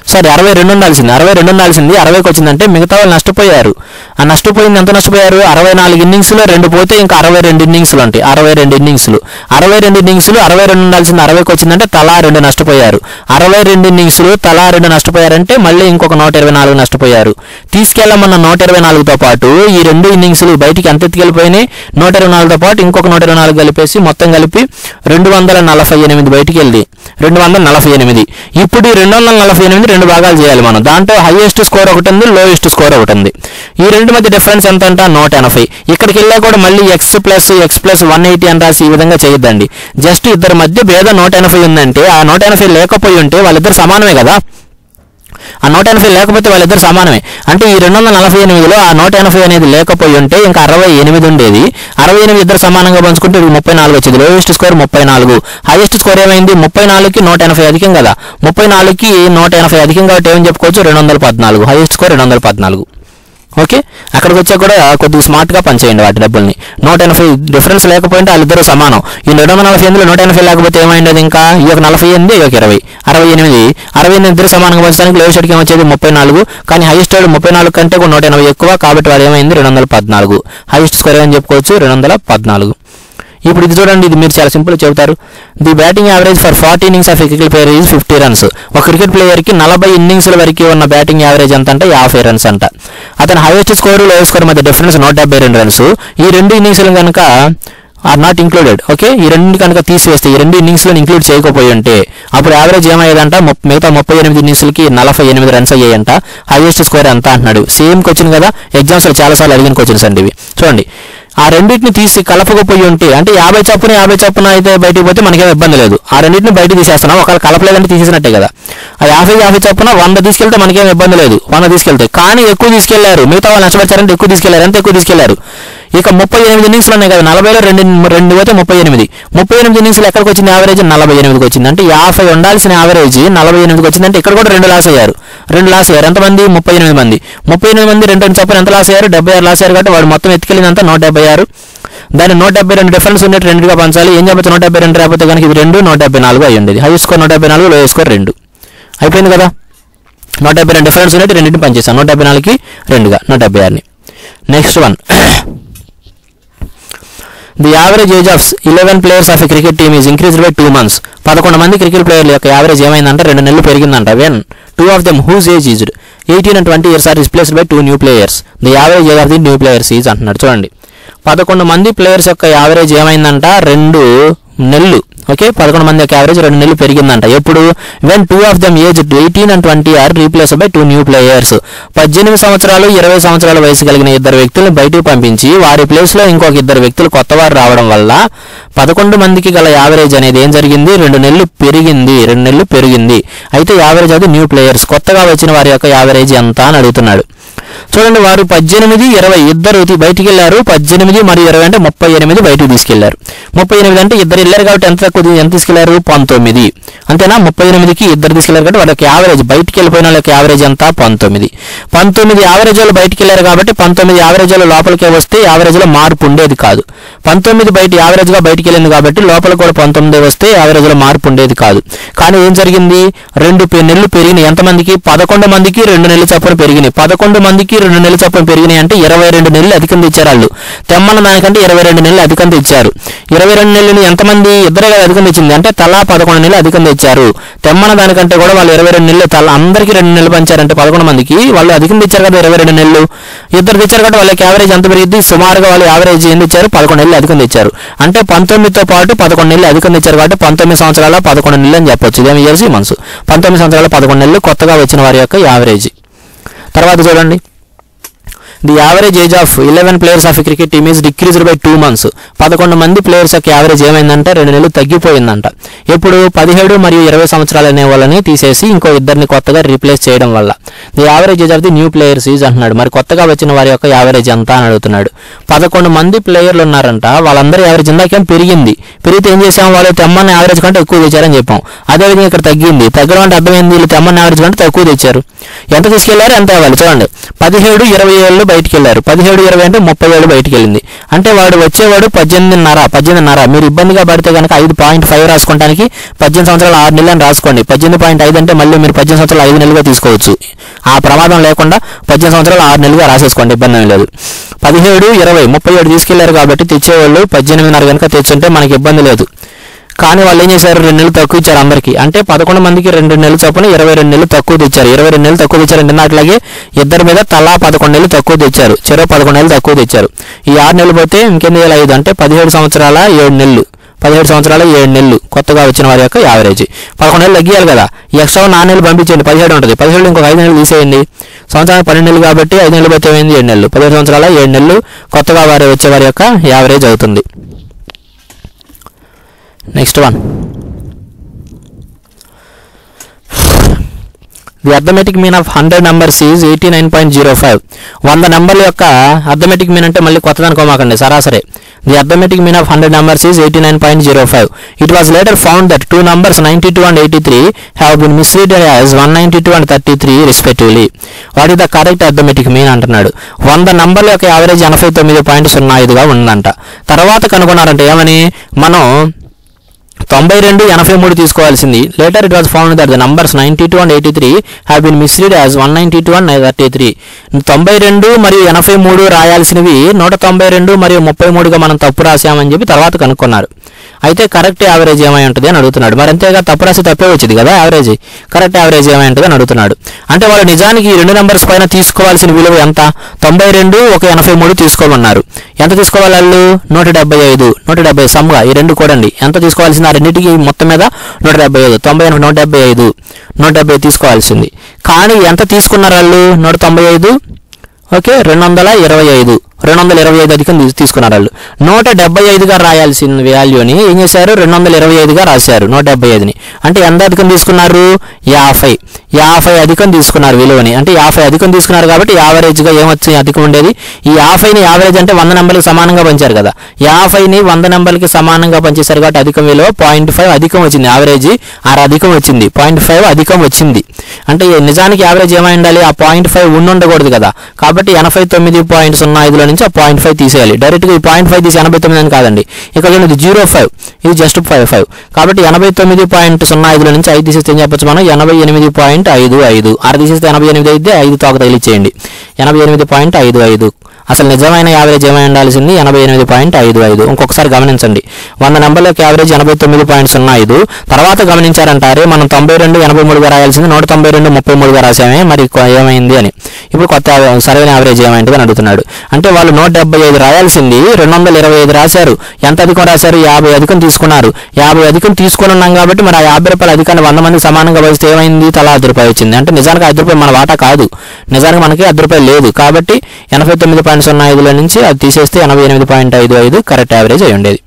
సారీ అరవై రెండు ఉండాల్సింది అరవై రెండు ఉండాల్సింది అరవైకి వచ్చిందంటే మిగతా వాళ్ళు నష్టపోయారు ఆ నష్టపోయింది ఎంత నష్టపోయారు అరవై నాలుగు ఇన్నింగ్స్లో రెండు పోతే ఇంకా అరవై రెండు ఇన్నింగ్స్లు ఉంటాయి అరవై రెండు ఇన్నింగ్స్లు అరవై రెండు ఇన్నింగ్స్లు అరవై రెండు ఉండాల్సింది అరవైకి వచ్చిందంటే తలా రెండు నష్టపోయారు అరవై రెండు ఇన్నింగ్స్లు తలా రెండు నష్టపోయారంటే మళ్ళీ ఇంకొక నూట ఇరవై నాలుగు నష్టపోయారు తీసుకెళ్ళమన్న నూట ఇరవై నాలుగుతో పాటు ఈ రెండు ఇన్నింగ్స్లు బయటికి ఎంత ఎత్తుకెళ్ళిపోయినాయి నూట ఇరవై నాలుగుతో పాటు ఇంకొక నూట ఇరవై నాలుగు కలిపేసి మొత్తం కలిపి రెండు వందల నలభై ఎనిమిది బయటికి వెళ్ళి రెండు వందల నలభై ఎనిమిది ఇప్పుడు ఈ రెండు వందల నలభై ఎనిమిది రెండు భాగాలు చేయాలి మనం దాంట్లో హైయెస్ట్ స్కోర్ ఒకటి ఉంది లోయెస్ట్ స్కోర్ ఒకటి ఉంది ఈ రెండు మధ్య డిఫరెన్స్ ఎంత అంటే నూట ఎనభై ఇక్కడికి వెళ్ళా కూడా మళ్ళీ x plus x plus one eighty అని రాసి ఈ విధంగా చేయొద్దండి జస్ట్ ఇద్దరి మధ్య భేదం నూట ఎనభై ఉందంటే ఆ నూట ఎనభై లేకపోయి ఉంటే వాళ్ళిద్దరు సమానమే కదా ఆ నూట ఎనభై లేకపోతే వాళ్ళిద్దరు సమానమే అంటే ఈ రెండు వందల నలభై ఎనిమిదిలో ఆ నూట ఎనభై అనేది లేకపోయి ఉంటే ఇంకా అరవై ఎనిమిది ఉండేది అరవై ఎనిమిది ఇద్దరు సమానంగా పంచుకుంటే ఇది ముప్పై నాలుగు వచ్చింది లోయెస్ట్ స్కోర్ ముప్పై నాలుగు హైయెస్ట్ స్కోర్ ఏమైంది ముప్పై నాలుగుకి నూట ఎనభై అధికం కదా ముప్పై నాలుగుకి నూట ఎనభై అధికం కాబట్టి ఏమని చెప్పుకోవచ్చు రెండు వందల పద్నాలుగు హైయెస్ట్ స్కోర్ రెండు వందల పద్నాలుగు ఓకే అక్కడికి వచ్చా కూడా కొద్దిగా స్మార్ట్గా పనిచేయండి వాటి డబ్బుల్ని నూట ఎనభై డిఫరెన్స్ లేకపోయింటే వాళ్ళిద్దరూ సమానం ఈ రెండు వందల నలభై ఎనిమిదిలో నూట ఎనభై లేకపోతే ఏమైంది ఇంకా ఈ ఒక నలభై ఎనిమిది ఈ ఒక ఇరవై అరవై ఎనిమిది అరవై ఎనిమిది ఇద్దరు సమానంగా పంచడానికి లోయెస్ట్ వాడికి ఏమొచ్చేది ముప్పై నాలుగు కానీ హైయెస్ట్ వాడు ముప్పై నాలుగు కంటే కూడా నూట ఎనభై ఎక్కువ కాబట్టి వాడు ఏమైంది రెండు వందల పద్నాలుగు హైయెస్ట్ స్కోర్ ఏమని చెప్పుకోవచ్చు రెండు వందల పద్నాలుగు ఇప్పుడు ఇది చూడండి ఇది మీరు చాలా సింపుల్ చెబుతారు the batting average for forty innings of cricket player is fifty runs ఒక క్రికెట్ ప్లేయర్కి నలభై ఇన్నింగ్స్ల వరకు ఉన్న బ్యాటింగ్ యావరేజ్ ఎంత అంటే యాభై రన్స్ అంట అతని హైయెస్ట్ స్కోర్ లోయెస్ట్ స్కోర్ మధ్య డిఫరెన్స్ నూట డెబ్బై రెండు రన్స్ ఈ రెండు ఇన్నింగ్స్లు కనుక ఆర్ నాట్ ఇంక్లూడెడ్ ఓకే ఈ రెండు కనుక తీసివేస్తే ఈ రెండు ఇన్నింగ్స్లో ఇంక్లూడ్ చేయకపోయి ఉంటే అప్పుడు యావరేజ్ ఏమయ్యేదంట ముప్- మిగతా ముప్పై ఎనిమిది ఇన్నింగ్స్లకి నలభై ఎనిమిది రన్స్ అయ్యాయంట హైయెస్ట్ స్కోర్ ఎంత అంటున్నాడు సేమ్ క్వశ్చన్ కదా ఎగ్జామ్స్లో చాలాసార్లు అడిగిన క్వశ్చన్స్ అండి ఇవి చూడండి ఆ రెండింటిని తీసి కలపకపోయి ఉంటే అంటే యాభై చప్పున యాభై చప్పున అయితే బయటికి పోతే మనకేం ఇబ్బంది లేదు ఆ రెండింటిని బయట తీసేస్తున్నాం ఒకవేళ కలపలేదంటే తీసేసినట్టే కదా ఆ యాభై యాభై చప్పున వంద తీసుకెళ్తే మనకేం ఇబ్బంది లేదు వంద తీసుకెళ్తే కానీ ఎక్కువ తీసుకెళ్లారు మిగతా వాళ్ళు నష్టపరిచారంటే ఎక్కువ తీసుకెళ్లారు ఎంత ఎక్కువ తీసుకెళ్లారు ఇక ముప్పై ఎనిమిది ఇన్నింగ్స్లు ఉన్నాయి కదా నలభైలో రెండు రెండు పోతే ముప్పై ఎనిమిది ముప్పై ఎనిమిది ఇన్నింగ్స్లు ఎక్కడికి వచ్చింది యావరేజ్ నలభై ఎనిమిదికి వచ్చింది అంటే యాభై ఉండాల్సిన యావరేజ్ నలభై ఎనిమిదికి వచ్చిందంటే ఇక్కడ కూడా రెండు లాస్ అయ్యారు రెండు లాస్ అయ్యారు ఎంతమంది ముప్పై ఎనిమిది మంది ముప్పై ఎనిమిది మంది రెండు రెండు చొప్పున ఎంత లాస్ అయ్యారు డెబ్బై ఆరు లాస్ అయ్యారు కాబట్టి వాడు మొత్తం ఎత్తుకెళ్ళిందంతా నూట డెబ్బై ఆరు దాన్ని నూట డెబ్బై రెండు డిఫరెన్స్ ఉన్నట్టు రెండుగా పంచాలి ఏం చెప్పచ్చు నూట డెబ్బై రెండు రాకపోతే కనుక ఇది రెండు నూట డెబ్బై నాలుగు అయ్యి ఉండేది హై స్కోర్ నూట డెబ్బై నాలుగు లో స్కోర్ రెండు అయిపోయింది కదా నూట డెబ్బై రెండు డిఫరెన్స్ ఉన్నట్టు రెండింటిని పనిచేస్తాను నూట డెబ్బై నాలుగుకి రెండుగా నూట డెబ్బై ఆరుని next one the average age of eleven players of a cricket team is increased by two months పదకొండు మంది క్రికెట్ ప్లేయర్ల యొక్క యావరేజ్ ఏమైందంటే రెండు నెలలు పెరిగిందంట when two of them whose age is eighteen and twenty years are replaced by two new players the average age of the new players is అంటున్నాడు చూడండి పదకొండు మంది ప్లేయర్స్ యొక్క యావరేజ్ ఏమైందంట రెండు నెలలు ఓకే పదకొండు మంది యొక్క యావరేజ్ రెండు నెలలు పెరిగిందంట ఎప్పుడు when two of them age eighteen and twenty are replace by two new players పద్దెనిమిది సంవత్సరాలు ఇరవై సంవత్సరాల వయసు కలిగిన ఇద్దరు వ్యక్తులను బయటకు పంపించి వారి ప్లేస్లో ఇంకొక ఇద్దరు వ్యక్తులు కొత్తవారు రావడం వల్ల పదకొండు మందికి గల యావరేజ్ అనేది ఏం జరిగింది రెండు నెలలు పెరిగింది రెండు నెలలు పెరిగింది అయితే యావరేజ్ అది న్యూ ప్లేయర్స్ కొత్తగా వచ్చిన వారి యొక్క యావరేజ్ ఎంత అని అడుగుతున్నాడు చూడండి వారు పద్దెనిమిది ఇరవై ఇద్దరు తీ- బయటికి వెళ్ళారు పద్దెనిమిది మరియు ఇరవై అంటే ముప్పై ఎనిమిది బయటికి తీసుకెళ్లారు ముప్పై ఎనిమిది అంటే ఇద్దరు వెళ్ళారు కాబట్టి ఎంత తక్కువ తీ- ఎంత తీసుకెళ్లారు పంతొమ్మిది అంతేనా ముప్పై ఎనిమిదికి ఇద్దరు తీసుకెళ్లారు కాబట్టి వాళ్ళకి యావరేజ్ బయటికి వెళ్ళిపోయిన వాళ్ళకి యావరేజ్ ఎంత పంతొమ్మిది పంతొమ్మిది యావరేజ్ వాళ్ళు బయటికి వెళ్ళారు కాబట్టి పంతొమ్మిది యావరేజ్ వాళ్ళు లోపలికే వస్తే యావరేజ్ లో మార్పు ఉండేది కాదు పంతొమ్మిది బయట యావరేజ్ గా బయటికి వెళ్ళింది కాబట్టి లోపల కూడా పంతొమ్మిది వస్తే యావరేజ్ లో మార్పు ఉండేది కాదు కానీ ఏం జరిగింది రెండు పె- నెలలు పెరిగినాయి ఎంతమందికి పదకొండు మందికి రెండు నెలలు చొప్పున పెరిగినాయి పదకొండు మందికి రెండు నెలలు చొప్పున పెరిగినాయి అంటే ఇరవై రెండు నెలలు అధికంగా ఇచ్చారు వాళ్ళు తెమ్మన్న దానికంటే ఇరవై రెండు నెలలు అధికంగా ఇచ్చారు ఇరవై రెండు నెలలు ఎంతమంది ఇద్దరే కదా అధికంగా ఇచ్చింది అంటే తలా పదకొండు నెలలు అధికంగా ఇచ్చారు తెమ్మన్న దానికంటే కూడా వాళ్ళు ఇరవై రెండు నెలలు తల అందరికీ రెండు నెలలు పంచారంటే పదకొండు మందికి వాళ్ళు అధికంగా ఇచ్చారు కదా ఇరవై రెండు నెలలు ఇద్దరు ఇచ్చారు కాబట్టి వాళ్ళకి యావరేజ్ ఎంత పెరిగింది సుమారుగా వాళ్ళు యావరేజ్ ఎంత ఇచ్చారు పదకొండు నెలలు అధికంగా ఇచ్చారు అంటే పంతొమ్మిదితో పాటు పదకొండు నెలలు అధికంగా ఇచ్చారు కాబట్టి పంతొమ్మిది సంవత్సరాల పదకొండు నెలలు అని చెప్పొచ్చు ఇదేమి ఇయర్స్ ఈ మంత్స్ పంతొమ్మిది సంవత్సరాల పదకొండు నెలలు కొత్తగా వచ్చిన వారి యొక్క యావరేజ్ తర్వాత చూడండి the average age of eleven players of cricket team is decreased by two months పదకొండు మంది ప్లేయర్స్ యొక్క యావరేజ్ ఏమైందంటే రెండు నెలలు తగ్గిపోయిందంట ఎప్పుడు పదిహేడు మరియు ఇరవై సంవత్సరాలు అనే వాళ్ళని తీసేసి ఇంకో ఇద్దరిని కొత్తగా రీప్లేస్ చేయడం వల్ల the average age of the new players is అంటున్నాడు మరి కొత్తగా వచ్చిన వారి యొక్క యావరేజ్ ఎంత అని అడుగుతున్నాడు పదకొండు మంది ప్లేయర్లు ఉన్నారంట వాళ్ళందరి యావరేజ్ ఇందాకేం పెరిగింది పెరిగితే ఏం చేసాం వాళ్ళు తెమ్మన్న యావరేజ్ కంటే ఎక్కువ తెచ్చారని చెప్పాం అదేవిధంగా ఇక్కడ తగ్గింది తగ్గడం అంటే అర్థమైంది వీళ్ళు తెమ్మన్న యావరేజ్ కంటే తక్కువ తెచ్చారు ఎంత తీసుకెళ్లారు ఎంత ఇవ్వాలి చూడండి పదిహేడు ఇరవై ఏళ్ళు బయటికి వెళ్ళారు పదిహేడు ఇరవై అంటే ముప్పై ఏడు బయటికి వెళ్ళింది అంటే వాడు వచ్చేవాడు పద్దెనిమిదిన్నర పద్దెనిమిదిన్నర మీరు ఇబ్బందిగా పడితే కనుక ఐదు పాయింట్ ఫైవ్ రాసుకోవడానికి పద్దెనిమిది సంవత్సరాలు ఆరు నెలలు అని రాసుకోండి పద్దెనిమిది పాయింట్ ఐదు అంటే మళ్ళీ మీరు పద్దెనిమిది సంవత్సరాలు ఐదు నెలలుగా తీసుకోవచ్చు ఆ ప్రమాదం లేకుండా పద్దెనిమిది సంవత్సరాలు ఆరు నెలలుగా రాసేసుకోండి ఇబ్బంది ఏమీ లేదు పదిహేడు ఇరవై ముప్పై ఏడు తీసుకెళ్లారు కాబట్టి తెచ్చేవాళ్ళు పద్దెనిమిదిన్నర కనుక తెచ్చుంటే మనకి ఇబ్బంది లేదు కానీ వాళ్ళు ఏం చేశారు రెండు నెలలు తక్కువ ఇచ్చారు అందరికి అంటే పదకొండు మందికి రెండు నెలలు చొప్పున ఇరవై రెండు నెలలు తక్కువ తెచ్చారు ఇరవై రెండు నెలలు తక్కువ తెచ్చారు అంటే అట్లాగే ఇద్దరి మీద తలా పదకొండు నెలలు తక్కువ తెచ్చారు చెరో పదకొండు నెలలు తక్కువ తెచ్చారు ఈ ఆరు నెలలు పోతే ఇంకెన్ని వేల ఐదు అంటే పదిహేడు సంవత్సరాల ఏడు నెలలు పదిహేడు సంవత్సరాల ఏడు నెలలు కొత్తగా వచ్చిన వారి యొక్క యావరేజ్ పదకొండు నెలలు తగ్గియాలి కదా ఈ ఎక్స్ట్రా నాలుగు నెలలు పంపించండి పదిహేడు ఉంటుంది పదిహేడు ఇంకొక ఐదు నెలలు తీసేయండి సంవత్సరానికి పన్నెండు నెలలు కాబట్టి ఐదు నెలలు పోతే ఏమైంది ఏడు నెలలు పదిహేడు సంవత్సరాల ఏడు నెలలు కొత్తగా వారి వచ్చే వారి యొక్క యావరేజ్ అవుతుంది next one the arithmetic mean of hundred numbers is eighty nine point zero five వంద నెంబర్ల యొక్క అర్థమెటిక్ మీన్ అంటే మళ్ళీ కొత్తది అనుకోమాకండి సరాసరి the arithmetic mean of hundred numbers is eighty nine point zero five it was later found that two numbers ninety two and eighty three have been misleaded as one ninety two and thirty three respectively what is the correct arithmetic mean అంటున్నాడు వంద నంబర్ల యొక్క average ఎనభై తొమ్మిది point సున్నా ఐదుగా ఉందంట తర్వాత కనుగొన్నారంటే ఏమని మనం తొంభై రెండు ఎనభై మూడు తీసుకోవాల్సింది later it was found that the numbers ninety two and eighty three have been mislead as one ninety two and thirty three తొంభై రెండు మరియు ఎనభై మూడు రాయాల్సినవి నూట తొంభై రెండు మరియు ముప్పై మూడుగా మనం తప్పు రాసామని చెప్పి తర్వాత కనుక్కున్నారు అయితే కరెక్ట్ యావరేజ్ ఏమై ఉంటుంది అని అడుగుతున్నాడు మరి అంతేగా తప్పు రాసి తప్పే వచ్చింది కదా యావరేజ్ కరెక్ట్ యావరేజ్ ఏమై ఉంటుంది అని అడుగుతున్నాడు అంటే వాళ్ళు నిజానికి ఈ రెండు నెంబర్స్ పైన తీసుకోవాల్సిన విలువ ఎంత తొంభై రెండు ఒక ఎనభై మూడు తీసుకోమన్నారు ఎంత తీసుకోవాలి వాళ్ళు నూట డెబ్బై ఐదు నూట డెబ్బై సమ్గా ఈ రెండు కూడండి ఎంత తీసుకోవాల్సింది ఆ రెండింటికి మొత్తం మీద నూట డెబ్బై ఐదు తొంభై ఎనభై నూట డెబ్బై ఐదు నూట డెబ్బై తీసుకోవాల్సింది కానీ ఎంత తీసుకున్నారు వాళ్ళు నూట తొంభై ఐదు ఓకే రెండు వందల ఇరవై ఐదు రెండు వందల ఇరవై ఐదు అధికం తీసు- తీసుకున్నారు వాళ్ళు నూట డెబ్బై ఐదుగా రాయాల్సిన వాల్యూని ఏం చేశారు రెండు వందల ఇరవై ఐదుగా రాశారు నూట డెబ్బై ఐదుని అంటే ఎంత అధికం తీసుకున్నారు యాభై యాభై అధికం తీసుకున్నారు విలువని అంటే యాభై అధికం తీసుకున్నారు కాబట్టి యావరేజ్గా ఏమొచ్చింది అధికం ఉండేది ఈ యాభైని యావరేజ్ అంటే వంద నెంబర్కి సమానంగా పంచారు కదా యాభైని వంద నెంబర్కి సమానంగా పంచేశారు కాబట్టి అధికం విలువ పాయింట్ ఫైవ్ అధికం వచ్చింది యావరేజ్ ఆరు అధికం వచ్చింది పాయింట్ ఫైవ్ అధికం వచ్చింది అంటే నిజానికి యావరేజ్ ఏమై ఉండాలి ఆ పాయింట్ ఫైవ్ ఉండి ఉండకూడదు కదా కాబట్టి ఎనభై తొమ్మిది పాయింట్ సున్నా ఐదులో నుంచి ఆ పాయింట్ ఫైవ్ తీసేయాలి డైరెక్ట్గా ఈ పాయింట్ ఫైవ్ తీసి ఎనభై తొమ్మిది అని కాదండి ఇక్కడ చూడండి ఇది జీరో ఫైవ్ ఇది జస్ట్ ఫైవ్ ఫైవ్ కాబట్టి ఎనభై తొమ్మిది పాయింట్ సున్నా ఐదులో నుంచి ఐదు తీసేస్తే ఏం చెప్పొచ్చు మనం ఎనభై ఎనిమిది పాయింట్ ఐదు ఐదు ఆరు తీసేస్తే ఎనభై ఎనిమిది అయితే ఐదు తోక తగిలిచ్చేయండి ఎనభై ఎనిమిది పాయింట్ ఐదు ఐదు అసలు నిజమైన యావరేజ్ ఏమై ఉండాల్సింది ఎనభై ఎనిమిది పాయింట్ ఐదు ఐదు ఇంకొకసారి గమనించండి వంద నెంబర్లకు యావరేజ్ ఎనభై తొమ్మిది పాయింట్ సున్నా ఐదు తర్వాత గమనించారంటారే మనం తొంభై రెండు ఎనభై మూడుగా రాయాల్సింది నూట తొంభై రెండు ముప్పై మూడుగా రాసామే మరి కొ- ఏమైంది అని ఇప్పుడు కొత్త యావ- సరైన యావరేజ్ ఏమైంది అని అడుగుతున్నాడు అంటే వాళ్ళు నూట డెబ్బై ఐదు రాయాల్సింది రెండు వందల ఇరవై ఐదు రాశారు ఎంత అధికం రాశారు యాభై అధికం తీసుకున్నారు యాభై అధికం తీసుకుని ఉన్నాం కాబట్టి మరి ఆ యాభై రూపాయల అధికాన్ని వంద మంది సమానంగా భరిస్తే ఏమైంది తలా ఐదు రూపాయలు వచ్చింది అంటే నిజానికి ఐదు రూపాయలు మన వాటా కాదు నిజానికి మనకి ఐదు రూపాయలు లేదు కాబట్టి ఎనభై తొమ్మిది పాయింట్ సున్నా ఐదులో నుంచి అది తీసేస్తే ఎనభై ఎనిమిది పాయింట్ ఐదు ఐదు కరెక్ట్ యావరేజ్ అయి ఉండేది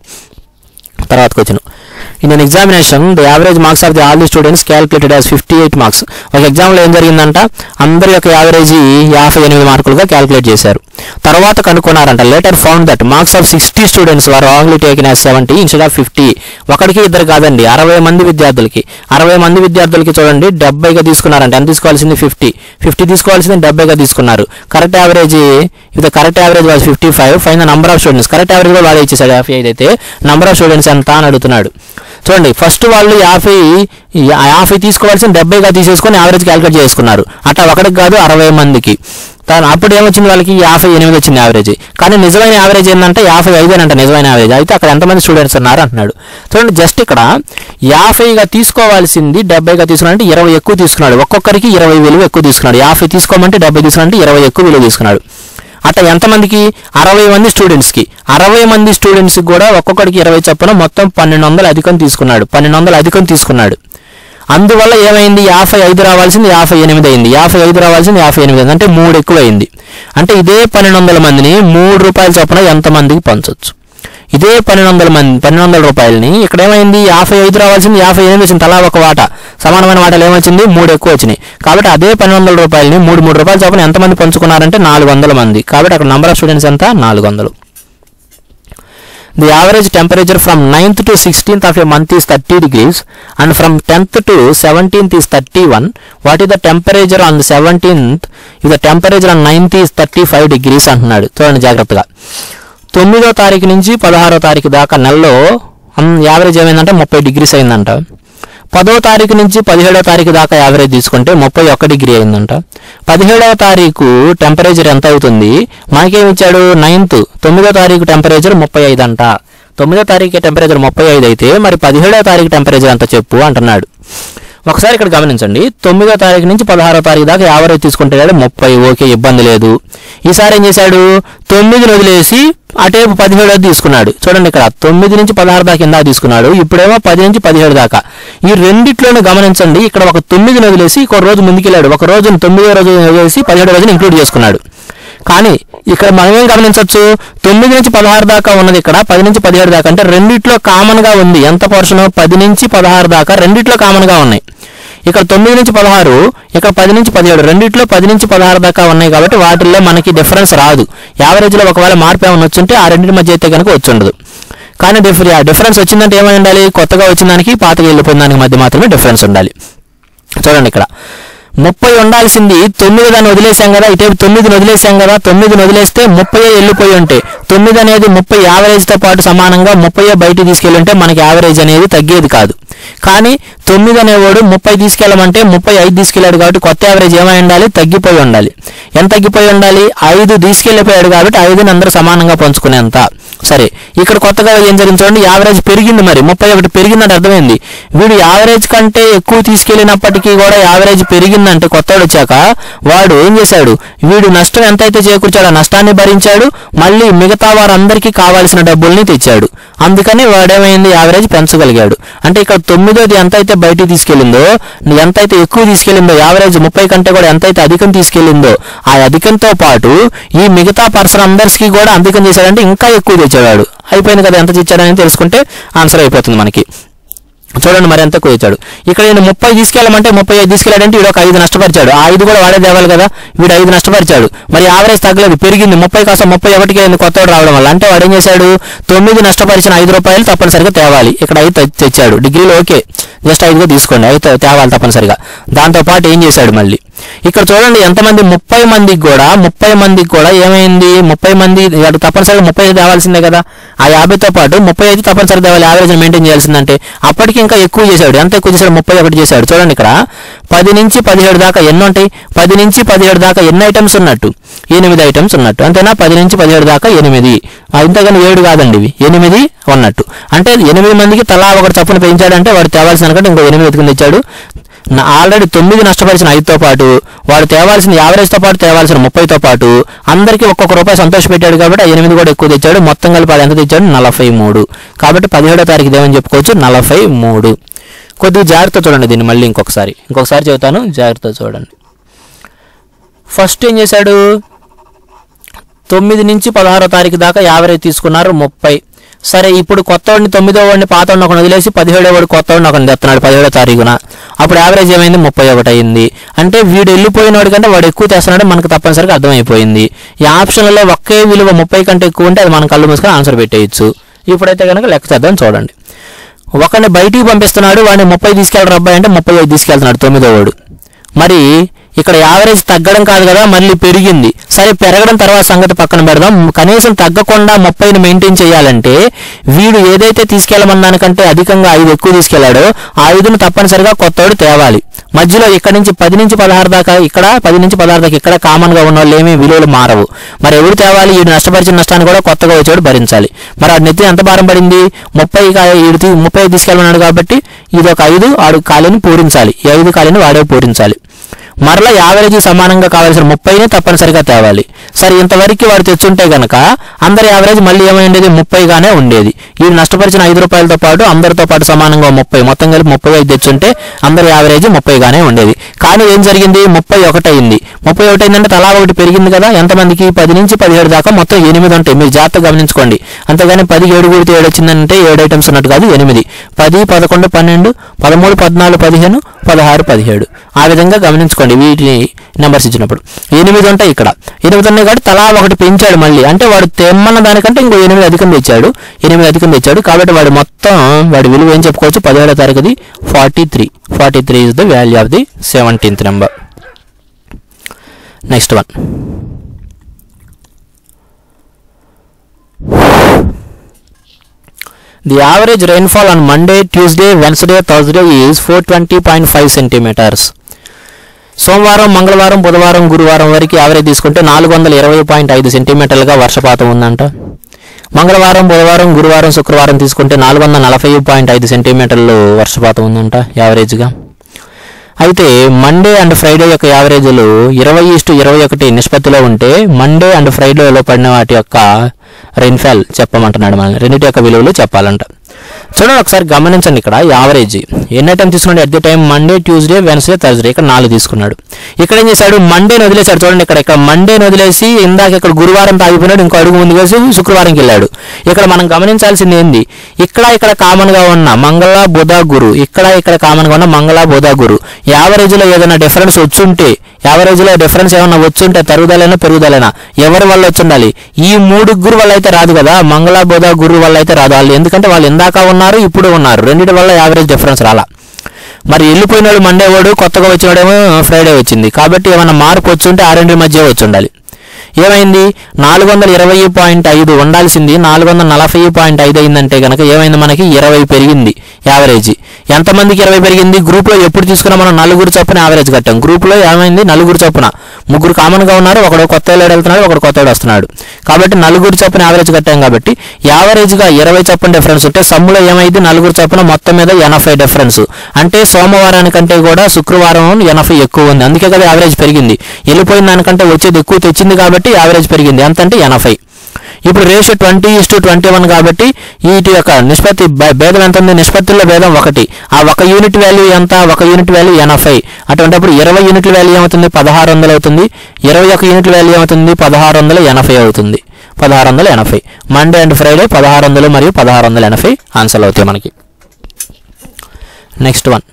తర్వాతకు వచ్చిన in an examination the average marks of the all the students calculated as fifty eight marks ఒక ఎగ్జామ్లో ఏం జరిగిందంట అందరి యొక్క యావరేజ్ యాభై ఎనిమిది మార్కులుగా క్యాలిక్యులేట్ చేశారు తర్వాత కనుక్కున్నారంట later found that marks of sixty students were wrongly taken as seventy instead of fifty ఒకటికి ఇద్దరు కాదండి అరవై మంది విద్యార్థులకి అరవై మంది విద్యార్థులకి చూడండి డెబ్బైగా తీసుకున్నారంట ఎంత తీసుకోవాల్సింది ఫిఫ్టీ ఫిఫ్టీ తీసుకోవాల్సింది డెబ్బైగా తీసుకున్నారు correct average if the correct average was fifty five find the number of students correct average కూడా వాడే ఇచ్చేసాడు యాభై ఐదు అయితే నంబర్ ఆఫ్ స్టూడెంట్స్ ఎంత అని అడుగుతున్నాడు చూడండి ఫస్ట్ వాళ్ళు యాభై యా- యాభై తీసుకోవాల్సిన డెబ్బైగా తీసేసుకొని యావరేజ్ క్యాలిక్యులేట్ చేసుకున్నారు అట్లా ఒకటికి కాదు అరవై మందికి తను అప్పుడు ఏమొచ్చింది వాళ్ళకి యాభై ఎనిమిది వచ్చింది యావరేజ్ కానీ నిజమైన యావరేజ్ ఏంటంటే యాభై ఐదేనంట నిజమైన యావరేజ్ అయితే అక్కడ ఎంతమంది స్టూడెంట్స్ ఉన్నారు అంటున్నాడు చూడండి జస్ట్ ఇక్కడ యాభైగా తీసుకోవాల్సింది డెబ్బైగా తీసుకున్నాడు అంటే ఇరవై ఎక్కువ తీసుకున్నాడు ఒక్కొక్కరికి ఇరవై విలువ ఎక్కువ తీసుకున్నాడు యాభై తీసుకోమంటే డెబ్బై తీసుకున్నాడు ఇరవై ఎక్కువ విలువ తీసుకున్నాడు అట్లా ఎంతమందికి అరవై మంది స్టూడెంట్స్కి అరవై మంది స్టూడెంట్స్కి కూడా ఒక్కొక్కడికి ఇరవై చొప్పున మొత్తం పన్నెండు వందలు అధికం తీసుకున్నాడు పన్నెండు వందలు అధికం తీసుకున్నాడు అందువల్ల ఏమైంది యాభై ఐదు రావాల్సింది యాభై ఎనిమిది అయింది యాభై ఐదు రావాల్సింది యాభై ఎనిమిది అయింది అంటే మూడు ఎక్కువ అయింది అంటే ఇదే పన్నెండు వందల మందిని మూడు రూపాయల చొప్పున ఎంతమందికి పంచొచ్చు ఇదే పన్నెండు వందల మంది పన్నెండు వందల రూపాయలని ఇక్కడ ఏమైంది యాభై ఐదు రావాల్సింది యాభై ఎనిమిది వచ్చింది తలా ఒక వాట సమానమైన వాటాలు ఏమొచ్చింది మూడు ఎక్కువ వచ్చినాయి కాబట్టి అదే పన్నెండు వందల రూపాయలని మూడు మూడు రూపాయల చొప్పున ఎంతమంది పంచుకున్నారంటే నాలుగు వందల మంది కాబట్టి అక్కడ నంబర్ ఆఫ్ స్టూడెంట్స్ ఎంత నాలుగు వందలు the average temperature from ninth to sixteenth of a month is thirty degrees and from tenth to seventeenth is thirty one what is the temperature on the seventeenth is the temperature on ninth is thirty five degrees అంటున్నాడు చూడండి జాగ్రత్తగా తొమ్మిదో తారీఖు నుంచి పదహారో తారీఖు దాకా నెలలో యావరేజ్ ఏమైందంటే ముప్పై డిగ్రీస్ అయిందంట పదో తారీఖు నుంచి పదిహేడో తారీఖు దాకా యావరేజ్ తీసుకుంటే ముప్పై ఒక్క డిగ్రీ అయిందంట పదిహేడవ తారీఖు టెంపరేచర్ ఎంత అవుతుంది మనకేమి ఇచ్చాడు నైన్త్ తొమ్మిదో తారీఖు టెంపరేచర్ ముప్పై ఐదు అంట తొమ్మిదో తారీఖు టెంపరేచర్ ముప్పై ఐదు అయితే మరి పదిహేడవ తారీఖు టెంపరేచర్ ఎంత చెప్పు అంటున్నాడు ఒకసారి ఇక్కడ గమనించండి తొమ్మిదో తారీఖు నుంచి పదహారో తారీఖు దాకా యావరేజ్ తీసుకుంటాడు ముప్పై ఓకే ఇబ్బంది లేదు ఈసారి ఏం చేశాడు తొమ్మిదిని వదిలేసి అటేపు పదిహేడు తీసుకున్నాడు చూడండి ఇక్కడ తొమ్మిది నుంచి పదహారు దాకా ఇందా తీసుకున్నాడు ఇప్పుడేమో పది నుంచి పదిహేడు దాకా ఈ రెండిట్లోనే గమనించండి ఇక్కడ ఒక తొమ్మిదిని వదిలేసి ఒక రోజు ముందుకెళ్ళాడు ఒక రోజును తొమ్మిదో రోజు వదిలేసి పదిహేడు రోజుని ఇంక్లూడ్ చేసుకున్నాడు కానీ ఇక్కడ మనం ఏం గమనించవచ్చు తొమ్మిది నుంచి పదహారు దాకా ఉన్నది ఇక్కడ పది నుంచి పదిహేడు దాకా అంటే రెండిట్లో కామన్ గా ఉంది ఎంత పోర్షన్ పది నుంచి పదహారు దాకా రెండిట్లో కామన్ గా ఉన్నాయి ఇక్కడ తొమ్మిది నుంచి పదహారు ఇక్కడ పది నుంచి పదిహేడు రెండిట్లో పది నుంచి పదహారు దాకా ఉన్నాయి కాబట్టి వాటిల్లో మనకి డిఫరెన్స్ రాదు యావరేజ్లో ఒకవేళ మార్పు ఏమైనా వచ్చుంటే ఆ రెండింటి మధ్య అయితే కనుక వచ్చి ఉండదు కానీ డిఫరె డిఫరెన్స్ వచ్చిందంటే ఏమై ఉండాలి కొత్తగా వచ్చిన దానికి పాతగా వెళ్ళిపోయిన దానికి మధ్య మాత్రమే డిఫరెన్స్ ఉండాలి చూడండి ఇక్కడ ముప్పై ఉండాల్సింది తొమ్మిది దాన్ని వదిలేసాం కదా ఇటు తొమ్మిదిని వదిలేసాం కదా తొమ్మిదిని వదిలేస్తే ముప్పై వెళ్ళిపోయి ఉంటే తొమ్మిది అనేది ముప్పై యావరేజ్తో పాటు సమానంగా ముప్పై బయటికి తీసుకెళ్ళుంటే మనకి యావరేజ్ అనేది తగ్గేది కాదు కానీ తొమ్మిది అనేవాడు ముప్పై తీసుకెళ్ళమంటే ముప్పై ఐదు తీసుకెళ్ళాడు కాబట్టి కొత్త యావరేజ్ ఏమై ఉండాలి తగ్గిపోయి ఉండాలి ఎంత తగ్గిపోయి ఉండాలి ఐదు తీసుకెళ్ళిపోయాడు కాబట్టి ఐదుని అందరూ సమానంగా పంచుకునేంత సరే ఇక్కడ కొత్తగా ఏం జరిగింది చూడండి యావరేజ్ పెరిగింది మరి ముప్పై ఒకటి పెరిగిందని అర్థమైంది వీడు యావరేజ్ కంటే ఎక్కువ తీసుకెళ్ళినప్పటికీ కూడా యావరేజ్ పెరిగిందంటే కొత్తవాడు వచ్చాక వాడు ఏం చేశాడు వీడు నష్టం ఎంతైతే చేకూర్చాడో ఆ నష్టాన్ని భరించాడు మళ్ళీ మిగతా వారందరికీ కావాల్సిన డబ్బుల్ని తెచ్చాడు అందుకని వాడేమైంది యావరేజ్ పెంచగలిగాడు అంటే ఇక్కడ తొమ్మిదోది ఎంతైతే బయటికి తీసుకెళ్ళిందో ఎంతైతే ఎక్కువ తీసుకెళ్ళిందో యావరేజ్ ముప్పై కంటే కూడా ఎంతైతే అధికం తీసుకెళ్ళిందో ఆ అధికంతో పాటు ఈ మిగతా పర్సన్ అందరికీ కూడా అధికం చేశాడంటే ఇంకా ఎక్కువ తెచ్చాడు అయిపోయింది కదా ఎంత తెచ్చాడని తెలుసుకుంటే ఆన్సర్ అయిపోతుంది మనకి చూడండి మరి ఎంత ఎక్కువ ఇచ్చాడు ఇక్కడ నేను ముప్పై తీసుకెళ్ళమంటే ముప్పై ఐదు తీసుకెళ్ళాడంటే వీడు ఒక ఐదు నష్టపరిచాడు ఆ ఐదు కూడా వాడే తేవాలి కదా వీడు ఐదు నష్టపరిచాడు మరి యావరేజ్ తగ్గలేదు పెరిగింది ముప్పై కాస్త ముప్పై ఒకటికి అయింది కొత్తవాడు రావడం వల్ల అంటే వాడు ఏం చేశాడు తొమ్మిది నష్టపరిచిన ఐదు రూపాయలు తప్పనిసరిగా తేవాలి ఇక్కడ ఐదు తె- తెచ్చాడు డిగ్రీలో ఓకే జస్ట్ ఐదుగా తీసుకోండి ఐదు తే- తేవాలి తప్పనిసరిగా దాంతో పాటు ఏం చేశాడు మళ్ళీ ఇక్కడ చూడండి ఎంతమంది ముప్పై మందికి కూడా ముప్పై మందికి కూడా ఏమైంది ముప్పై మంది వాడు తప్పనిసరిగా ముప్పై ఐదు తేవాల్సిందే కదా ఆ యాభైతో పాటు ముప్పై ఐదు తప్పనిసరిగా తేవాలి యావరేజ్ మెయింటైన్ చేయాల్సిందంటే అప్పటికి ఇంకా ఎక్కువ చేశాడు ఎంత ఎక్కువ చేశాడు ముప్పై ఒకటి చేశాడు చూడండి ఇక్కడ పది నుంచి పదిహేడు దాకా ఎన్ని ఉంటాయి పది నుంచి పదిహేడు దాకా ఎన్ని ఐటమ్స్ ఉన్నట్టు ఎనిమిది ఐటమ్స్ ఉన్నట్టు అంతేనా పది నుంచి పదిహేడు దాకా ఎనిమిది అంతేగాని ఏడు కాదండి ఇవి ఎనిమిది ఉన్నట్టు అంటే ఎనిమిది మందికి తలా ఒకటి చప్పున పెంచాడంటే వాడు తేవాల్సిన కంటే ఇంకో ఎనిమిది ఎత్తుకుని తెచ్చాడు నా- ఆల్రెడీ తొమ్మిది నష్టపరిచిన ఐదుతో పాటు వాడు తేవాల్సిన యావరేజ్తో పాటు తేవాల్సిన ముప్పైతో పాటు అందరికీ ఒక్కొక్క రూపాయి సంతోష పెట్టాడు కాబట్టి ఆ ఎనిమిది కూడా ఎక్కువ తెచ్చాడు మొత్తం కలిపి వాడు ఎంత తెచ్చాడు నలభై మూడు కాబట్టి పదిహేడో తారీఖు ఏమని చెప్పుకోవచ్చు నలభై మూడు కొద్దిగా జాగ్రత్త చూడండి దీన్ని మళ్ళీ ఇంకొకసారి ఇంకొకసారి చెబుతాను జాగ్రత్త చూడండి ఫస్ట్ ఏం చేశాడు తొమ్మిది నుంచి పదహారో తారీఖు దాకా యావరేజ్ తీసుకున్నారు ముప్పై సరే ఇప్పుడు కొత్త వాడిని తొమ్మిదో వాడిని పాత వాడిని ఒకటి వదిలేసి పదిహేడో వాడు కొత్త వాడిని ఒకటి తెస్తున్నాడు పదిహేడో తారీఖున అప్పుడు యావరేజ్ ఏమైంది ముప్పై ఒకటి అయింది అంటే వీడు వెళ్ళిపోయినవాడి కంటే వాడు ఎక్కువ తెస్తున్నాడు మనకు తప్పనిసరిగా అర్థమైపోయింది ఈ ఆప్షన్లలో ఒకే విలువ ముప్పై కంటే ఎక్కువ ఉంటే అది మనం కళ్ళు మూసుకొని ఆన్సర్ పెట్టేయచ్చు ఇప్పుడైతే కనుక లెక్క చేద్దాం చూడండి ఒకరిని బయటికి పంపిస్తున్నాడు వాడిని ముప్పై తీసుకెళ్ళరు అబ్బాయి అంటే ముప్పై ఐదు తీసుకెళ్తున్నాడు తొమ్మిదో వాడు మరి ఇక్కడ యావరేజ్ తగ్గడం కాదు కదా మళ్ళీ పెరిగింది సరే పెరగడం తర్వాత సంగతి పక్కన పెడదాం కనీసం తగ్గకుండా ముప్పైని మెయింటైన్ చేయాలంటే వీడు ఏదైతే తీసుకెళ్ళమన్న దానికంటే అధికంగా ఐదు ఎక్కువ తీసుకెళ్లాడో ఆ ఐదును తప్పనిసరిగా కొత్తవాడు తేవాలి మధ్యలో ఇక్కడ నుంచి పది నుంచి పదహారు దాకా ఇక్కడ పది నుంచి పదహారు దాకా ఇక్కడ కామన్ గా ఉన్న వాళ్ళు ఏమీ విలువలు మారవు మరి ఎవరు తేవాలి వీడు నష్టపరిచిన నష్టాన్ని కూడా కొత్తగా వచ్చాడు భరించాలి మరి ఆ నెత్తి ఎంత భారం పడింది ముప్పై కా- ఈడు తీ- ముప్పై ఐదు తీసుకెళ్ళమన్నాడు కాబట్టి ఇది ఒక ఐదు ఆడు ఖాళీని పూరించాలి ఈ ఐదు ఖాళీని వాడే పూరించాలి మరలా యావరేజ్ సమానంగా కావాల్సిన ముప్పైని తప్పనిసరిగా తేవాలి సరే ఇంతవరకు వాడు తెచ్చుంటే గనక అందరి యావరేజ్ మళ్ళీ ఏమై ఉండేది ముప్పైగానే ఉండేది ఈ నష్టపరిచిన ఐదు రూపాయలతో పాటు అందరితో పాటు సమానంగా ముప్పై మొత్తం కలిపి ముప్పై ఐదు తెచ్చుంటే అందరి యావరేజ్ ముప్పైగానే ఉండేది కానీ ఏం జరిగింది ముప్పై ఒకటి అయింది ముప్పై ఒకటి అయిందంటే తలా ఒకటి పెరిగింది కదా ఎంతమందికి పది నుంచి పదిహేడు దాకా మొత్తం ఎనిమిది ఉంటాయి మీరు జాగ్రత్తగా గమనించుకోండి అంతేగాని పది ఏడు కూడితే ఏడు వచ్చిందంటే ఏడు ఐటమ్స్ ఉన్నట్టు కాదు ఎనిమిది పది పదకొండు పన్నెండు పదమూడు పద్నాలుగు పదిహేను పదహారు పదిహేడు ఆ విధంగా గమనించుకోండి వీటిని నెంబర్స్ ఇచ్చినప్పుడు ఎనిమిది ఉంటాయి ఇక్కడ ఎనిమిది ఉన్నాయి కాబట్టి తలా ఒకటి పెంచాడు మళ్ళీ అంటే వాడు తెమ్మన్న దానికంటే ఇంకో ఎనిమిది అధికం తెచ్చాడు ఎనిమిది అధికం తెచ్చాడు కాబట్టి వాడు మొత్తం వాడి విలువ ఏం చెప్పుకోవచ్చు పదిహేడో తారీఖుది forty three forty three is the value of the seventeenth number next one The average rainfall on Monday, Tuesday, Wednesday, Thursday is 420.5 centimeters. సోమవారం మంగళవారం బుధవారం గురువారం వరకు యావరేజ్ తీసుకుంటే నాలుగు వందల ఇరవై పాయింట్ ఐదు సెంటీమీటర్లుగా వర్షపాతం ఉందంట మంగళవారం బుధవారం గురువారం శుక్రవారం తీసుకుంటే నాలుగు వందల నలభై పాయింట్ ఐదు సెంటీమీటర్లు వర్షపాతం ఉందంట యావరేజ్గా అయితే మండే అండ్ ఫ్రైడే యొక్క యావరేజ్లు ఇరవై ఇస్టు ఇరవై ఒకటి నిష్పత్తిలో ఉంటే మండే అండ్ ఫ్రైడేలో పడిన వాటి యొక్క రెయిన్ఫాల్ చెప్పమంటున్నాడు మనల్ని రెండింటి యొక్క విలువలు చెప్పాలంట చూడండి ఒకసారి గమనించండి ఇక్కడ యావరేజ్ ఎన్ని ఐటమ్ తీసుకున్నాడు at the time Monday Tuesday Wednesday Thursday ఇక్కడ నాలుగు తీసుకున్నాడు ఇక్కడ ఏం చేశాడు మండేని వదిలేశాడు చూడండి ఇక్కడ ఇక్కడ మండేని వదిలేసి ఇందాక ఇక్కడ గురువారం తాగిపోయినాడు ఇంకో అడుగు ముందు వేసి శుక్రవారంకి వెళ్ళాడు ఇక్కడ మనం గమనించాల్సింది ఏంది ఇక్కడ ఇక్కడ కామన్ గా ఉన్న మంగళ బుధ గురు ఇక్కడ ఇక్కడ కామన్ గా ఉన్న మంగళ బుధ గురు యావరేజ్ లో ఏదైనా డిఫరెన్స్ వచ్చుంటే యావరేజ్ లో డిఫరెన్స్ ఏమన్నా వచ్చుంటే తరుగుదలైనా పెరుగుదలైనా ఎవరి వల్ల వచ్చి ఉండాలి ఈ మూడు గురు వల్ల అయితే రాదు కదా మంగళ బుధ గురు వల్ల అయితే రాదు వాళ్ళు ఎందుకంటే వాళ్ళు ఇందాక ఉన్నారు ఇప్పుడు ఉన్నారు రెండింటి వల్ల యావరేజ్ డిఫరెన్స్ రాలా మరి వెళ్ళిపోయినాడు మండే వాడు కొత్తగా వచ్చినాడేమో ఫ్రైడే వచ్చింది కాబట్టి ఏమైనా మార్పు వచ్చి ఉంటే ఆ రెండింటి మధ్య వచ్చి ఉండాలి ఏమైంది నాలుగు వందల ఇరవై పాయింట్ ఐదు ఉండాల్సింది నాలుగు వందల నలభై పాయింట్ ఐదు అయిందంటే కనుక ఏమైంది మనకి ఇరవై పెరిగింది యావరేజ్ ఎంతమందికి ఇరవై పెరిగింది గ్రూప్లో ఎప్పుడు తీసుకున్నా మనం నలుగురు చొప్పున యావరేజ్ కట్టాం గ్రూప్లో ఏమైంది నలుగురు చొప్పున ముగ్గురు కామన్గా ఉన్నారు ఒకడు కొత్త వాడు వెళ్తున్నాడు ఒకడు కొత్త వాడు వస్తున్నాడు కాబట్టి నలుగురు చొప్పున యావరేజ్ కట్టాం కాబట్టి యావరేజ్గా ఇరవై చొప్పున డిఫరెన్స్ ఉంటే సమ్ములో ఏమైంది నలుగురు చొప్పున మొత్తం మీద ఎనభై డిఫరెన్స్ అంటే సోమవారానికంటే కూడా శుక్రవారం ఎనభై ఎక్కువ ఉంది అందుకే కదా యావరేజ్ పెరిగింది వెళ్ళిపోయిన దానికంటే వచ్చేది ఎక్కువ తెచ్చింది కాబట్టి యావరేజ్ పెరిగింది ఎంత అంటే ఎనభై ఇప్పుడు ratio twenty is to twenty one కాబట్టి వీటి యొక్క నిష్పత్తి భే- భేదం ఎంత ఉంది నిష్పత్తుల్లో భేదం ఒకటి ఆ ఒక యూనిట్ వాల్యూ ఎంత ఒక యూనిట్ వాల్యూ ఎనభై అటువంటిప్పుడు ఇరవై యూనిట్ల వాల్యూ ఏమవుతుంది పదహారు వందలు అవుతుంది ఇరవై ఒక యూనిట్ల వాల్యూ ఏమవుతుంది పదహారు వందల ఎనభై అవుతుంది పదహారు వందల ఎనభై మండే అండ్ ఫ్రైడే పదహారు వందలు మరియు పదహారు వందల ఎనభై ఆన్సర్లు అవుతాయి మనకి నెక్స్ట్ వన్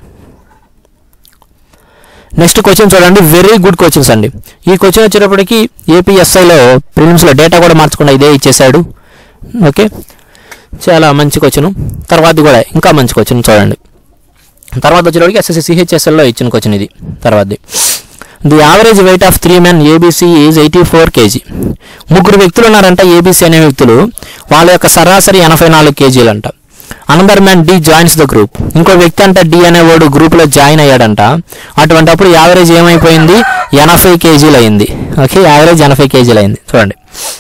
నెక్స్ట్ క్వశ్చన్ చూడండి వెరీ గుడ్ క్వశ్చన్స్ అండి ఈ క్వశ్చన్ వచ్చేటప్పటికి ఏపీఎస్ఐలో ప్రిలిమ్స్లో డేటా కూడా మార్చకుండా ఇదే ఇచ్చేసాడు ఓకే చాలా మంచి క్వశ్చన్ తర్వాత కూడా ఇంకా మంచి క్వశ్చన్ చూడండి తర్వాత వచ్చేటప్పటికి ఎస్ఎస్సి సిహెచ్ఎస్ఎల్లో ఇచ్చిన క్వశ్చన్ ఇది తర్వాతది the average weight of three men A B C is eighty four kg ముగ్గురు వ్యక్తులు ఉన్నారంట ఏబీసీ అనే వ్యక్తులు వాళ్ళ యొక్క సరాసరి ఎనభై నాలుగు కేజీలు అంట another man D joins the group ఇంకో వ్యక్తి అంట డి అనేవాడు గ్రూప్లో జాయిన్ అయ్యాడంట అటువంటి అప్పుడు యావరేజ్ ఏమైపోయింది ఎనభై కేజీలు అయింది ఓకే యావరేజ్ ఎనభై కేజీలు అయింది చూడండి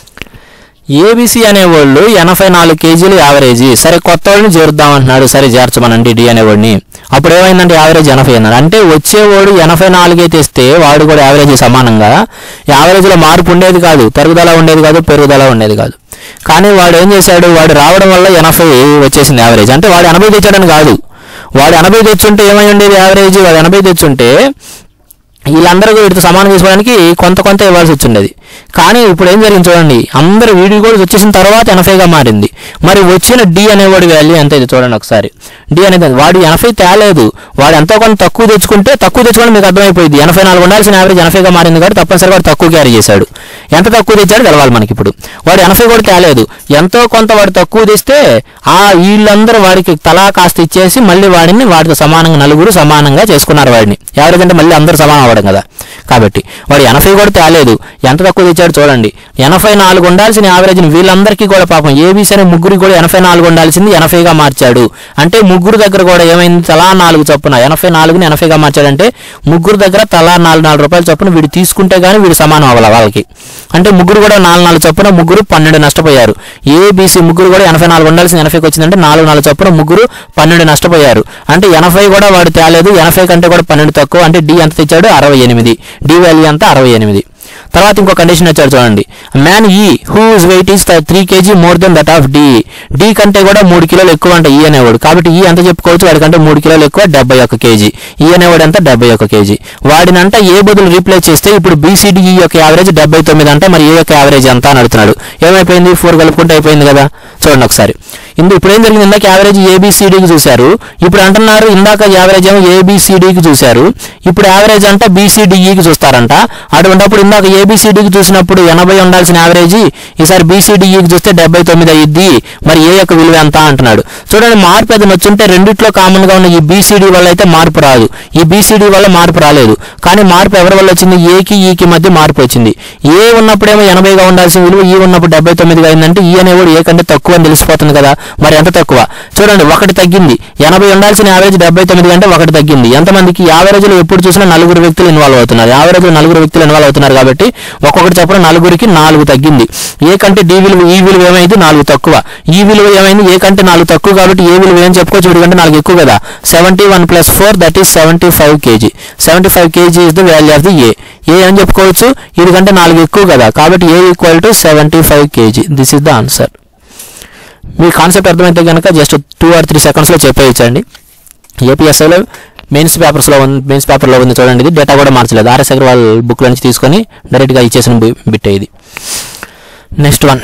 ఏబీసీ అనేవాళ్ళు ఎనభై నాలుగు కేజీలు యావరేజీ సరే కొత్త వాడిని చేరుద్దాం అంటున్నాడు సరే చేర్చమనండి డి అనేవాడిని అప్పుడు ఏమైందంటే యావరేజ్ ఎనభై అన్నాడు అంటే వచ్చేవాడు ఎనభై నాలుగే తెస్తే వాడు కూడా యావరేజ్ సమానంగా యావరేజ్లో మార్పు ఉండేది కాదు తరుగుదల ఉండేది కాదు పెరుగుదల ఉండేది కాదు కానీ వాడు ఏం చేశాడు వాడు రావడం వల్ల ఎనభై వచ్చేసింది యావరేజ్ అంటే వాడు ఎనభై తెచ్చాడని కాదు వాడు ఎనభై తెచ్చుంటే ఏమై ఉండేది యావరేజ్ వాడు ఎనభై తెచ్చుంటే వీళ్ళందరూ వీటితో సమానం చేసుకోవడానికి కొంత కొంత ఇవ్వాల్సి వచ్చిండేది కానీ ఇప్పుడు ఏం జరిగింది చూడండి అందరు వీడియో కూడా వచ్చేసిన తర్వాత ఎనభైగా మారింది మరి వచ్చిన డి అనేవాడి వాల్యూ ఎంత ఇది చూడండి ఒకసారి డి అనేది వాడు ఎనభై తేలేదు వాడు ఎంతో కొంత తక్కువ తెచ్చుకుంటే తక్కువ తెచ్చుకోవడం మీకు అర్థమైపోయింది ఎనభై నాలుగు ఉండాల్సిన యావరేజ్ ఎనభైగా మారింది కాబట్టి తప్పనిసరిగా వాడు తక్కువ క్యారీ చేశాడు ఎంత తక్కువ తెచ్చాడు తెలవాలి మనకి ఇప్పుడు వాడు ఎనభై కూడా తేలేదు ఎంతో కొంత వాడు తక్కువ తెస్తే ఆ వీళ్ళందరూ వాడికి తలా కాస్త ఇచ్చేసి మళ్ళీ వాడిని వాడితో సమానంగా నలుగురు సమానంగా చేసుకున్నారు వాడిని యావరేజ్ అంటే మళ్ళీ అందరూ సమానం అవ్వడం కదా కాబట్టి వాడు ఎనభై కూడా తేలేదు ఎంత తక్కువ తెచ్చాడు చూడండి ఎనభై నాలుగు ఉండాల్సిన యావరేజ్ని వీళ్ళందరికీ కూడా పాపం ఏబీసీ అనే ముగ్గురికి కూడా ఎనభై నాలుగు ఉండాల్సింది ఎనభైగా మార్చాడు అంటే ముగ్గురు దగ్గర కూడా ఏమైంది తలా నాలుగు చొప్పున ఎనభై నాలుగుని ఎనభైగా మార్చాడంటే ముగ్గురు దగ్గర తలా నాలుగు నాలుగు రూపాయల చొప్పున వీడు తీసుకుంటే కానీ వీడు సమానం అవ్వాలి వాళ్ళకి అంటే ముగ్గురు కూడా నాలుగు నాలుగు చొప్పున ముగ్గురు పన్నెండు నష్టపోయారు ఏబీసీ ముగ్గురు కూడా ఎనభై నాలుగు ఉండాల్సిన ఎనభైకి వచ్చిందంటే నాలుగు నాలుగు చొప్పున ముగ్గురు పన్నెండు నష్టపోయారు అంటే ఎనభై కూడా వాడు తేలేదు ఎనభై కంటే కూడా పన్నెండు తక్కువ అంటే డి ఎంత తెచ్చాడు అరవై ఎనిమిది డి వాల్యూ అంతా అరవై ఎనిమిది తర్వాత ఇంకో కండిషన్ వచ్చాడు చూడండి మ్యాన్ ఈ whose weight is three kg more than that of D D కంటే కూడా మూడు కిలోలు ఎక్కువ అంట ఈ అనేవాడు కాబట్టి ఈ ఎంత చెప్పుకోవచ్చు వాడికంటే మూడు కిలోలు ఎక్కువ డెబ్బై ఒక్క కేజీ ఈ అనేవాడు ఎంత డెబ్బై ఒక్క కేజీ వాడినంట ఏ బదులు రీప్లేస్ చేస్తే ఇప్పుడు బీసీడీ యొక్క యావరేజ్ డెబ్బై తొమ్మిది అంట మరి ఏ యొక్క యావరేజ్ ఎంత అని అడుగుతున్నాడు ఏమైపోయింది ఫోర్ కలుపుకుంటే అయిపోయింది కదా చూడండి ఒకసారి ఇందు ఇప్పుడు ఏం జరిగింది ఇందాక యావరేజ్ ఏబిసిడికి చూశారు ఇప్పుడు అంటున్నారు ఇందాక యావరేజ్ ఏమో ఏబిసిడికి చూశారు ఇప్పుడు యావరేజ్ అంటే బీసీడీఈకి చూస్తారంట అటువంటిప్పుడు ఇందాక ఏబిసిడికి చూసినప్పుడు ఎనభై ఉండాల్సిన యావరేజ్ ఈసారి బీసీడీఈకి చూస్తే డెబ్బై తొమ్మిది అయ్యిద్ది మరి ఏ యొక్క విలువ ఎంత అంటున్నాడు చూడండి మార్పు ఏదైనా వచ్చుంటే రెండిట్లో కామన్ గా ఉన్న ఈ బీసీడీ వల్ల అయితే మార్పు రాదు ఈ బీసీడీ వల్ల మార్పు రాలేదు కానీ మార్పు ఎవరి వల్ల వచ్చింది ఏకి ఈకి మధ్య మార్పు వచ్చింది ఏ ఉన్నప్పుడేమో ఎనభైగా ఉండాల్సిన విలువ ఈ ఉన్నప్పుడు డెబ్బై తొమ్మిదిగా అయిందంటే ఈ అనేవాడు ఏ కంటే తక్కువ అని తెలిసిపోతుంది కదా మరి ఎంత తక్కువ చూడండి ఒకటి తగ్గింది ఎనభై ఉండాల్సిన యావరేజ్ డెబ్బై తొమ్మిది కంటే ఒకటి తగ్గింది ఎంతమందికి యావరేజ్ లో ఎప్పుడు చూసినా నలుగురు వ్యక్తులు ఇన్వాల్వ్ అవుతున్నారు యావరేజ్ లో నలుగురు వ్యక్తులు ఇన్వాల్వ్ అవుతున్నారు కాబట్టి ఒక్కొక్కటి చెప్పడం నలుగురికి నాలుగు తగ్గింది ఏ కంటే డి విలువ ఈ విలువ ఏమైంది నాలుగు తక్కువ ఈ విలువ ఏమైంది ఏ కంటే నాలుగు తక్కువ కాబట్టి ఏ విలువ ఏం చెప్పుకోవచ్చు వీడి కంటే నాలుగు ఎక్కువ కదా seventy one plus four that is seventy five kg seventy five kg is the value of the A A అని చెప్పుకోవచ్చు ఇది కంటే నాలుగు ఎక్కువ కదా కాబట్టి A equal to seventy five kg this is the answer మీ కాన్సెప్ట్ అర్థమైతే కనుక జస్ట్ టూ ఆర్ త్రీ సెకండ్స్లో చెప్పేయచ్చండి ఏపీఎస్ఐలో మెయిన్స్ పేపర్స్లో ఉంది మెయిన్స్ పేపర్లో ఉంది చూడండి ఇది డేటా కూడా మార్చలేదు ఆర్ఎస్ అగర్వాల్ బుక్లో నుంచి తీసుకొని డైరెక్ట్గా ఇచ్చేసిన బిట్ ఇది నెక్స్ట్ వన్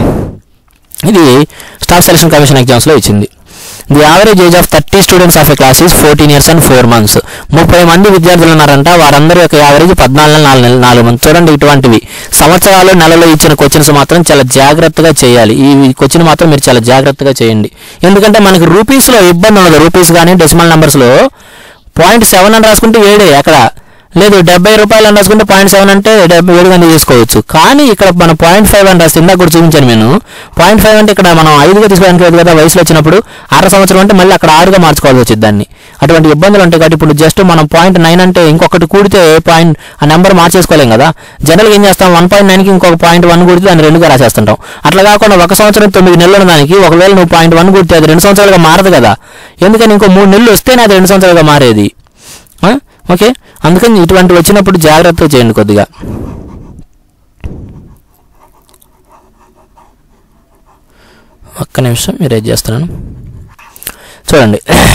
ఇది స్టాఫ్ సెలక్షన్ కమిషన్ ఎగ్జామ్స్లో ఇచ్చింది the average age of thirty students of a class is fourteen years and four months ముప్పై మంది విద్యార్థులు ఉన్నారంట వారందరి యొక్క యావరేజ్ పద్నాలుగు నెలలు నాలుగు నెలలు నాలుగు మంది చూడండి ఇటువంటివి సంవత్సరాలు నెలలో ఇచ్చిన క్వశ్చన్స్ మాత్రం చాలా జాగ్రత్తగా చేయాలి ఈ క్వశ్చన్ మాత్రం మీరు చాలా జాగ్రత్తగా చేయండి ఎందుకంటే మనకి రూపీస్లో ఇబ్బంది ఉండదు రూపీస్ కానీ డెసిమల్ నెంబర్స్లో పాయింట్ సెవెన్ అని రాసుకుంటే ఏడే అక్కడ లేదు డెబ్బై రూపాయలు అని రాసుకుంటే పాయింట్ సెవెన్ అంటే డెబ్బై ఏడు మంది తీసుకోవచ్చు కానీ ఇక్కడ మనం పాయింట్ ఫైవ్ అని రాస్తే ఇందాక కూడా చూపించాను నేను పాయింట్ ఫైవ్ అంటే ఇక్కడ మనం ఐదుగా తీసుకోవడానికి లేదు కదా వయసులో వచ్చినప్పుడు అర సంవత్సరం అంటే మళ్ళీ అక్కడ ఆరుగా మార్చుకోవాల్సి వచ్చింది దాన్ని అటువంటి ఇబ్బందులు ఉంటాయి కాబట్టి ఇప్పుడు జస్ట్ మనం పాయింట్ నైన్ అంటే ఇంకొకటి కూడితే పాయింట్ ఆ నెంబర్ మార్చేసుకోలేం కదా జనరల్గా ఏం చేస్తాం వన్ పాయింట్ నైన్కి ఇంకొక పాయింట్ వన్ కూడితే దాన్ని రెండుగా రాసేస్తుంటాం అట్లా కాకుండా ఒక సంవత్సరం తొమ్మిది నెలలు ఉన్న దానికి ఒకవేళ నువ్వు పాయింట్ వన్ కూడితే అది రెండు సంవత్సరాలుగా మారదు కదా ఎందుకని ఇంకో మూడు నెలలు వస్తేనే అది రెండు సంవత్సరాలుగా మారేది ఆ? ఓకే అందుకని ఇటువంటి వచ్చినప్పుడు జాగ్రత్తగా చేయండి కొద్దిగా ఒక్క నిమిషం మీరు ఏది చేస్తున్నాను చూడండి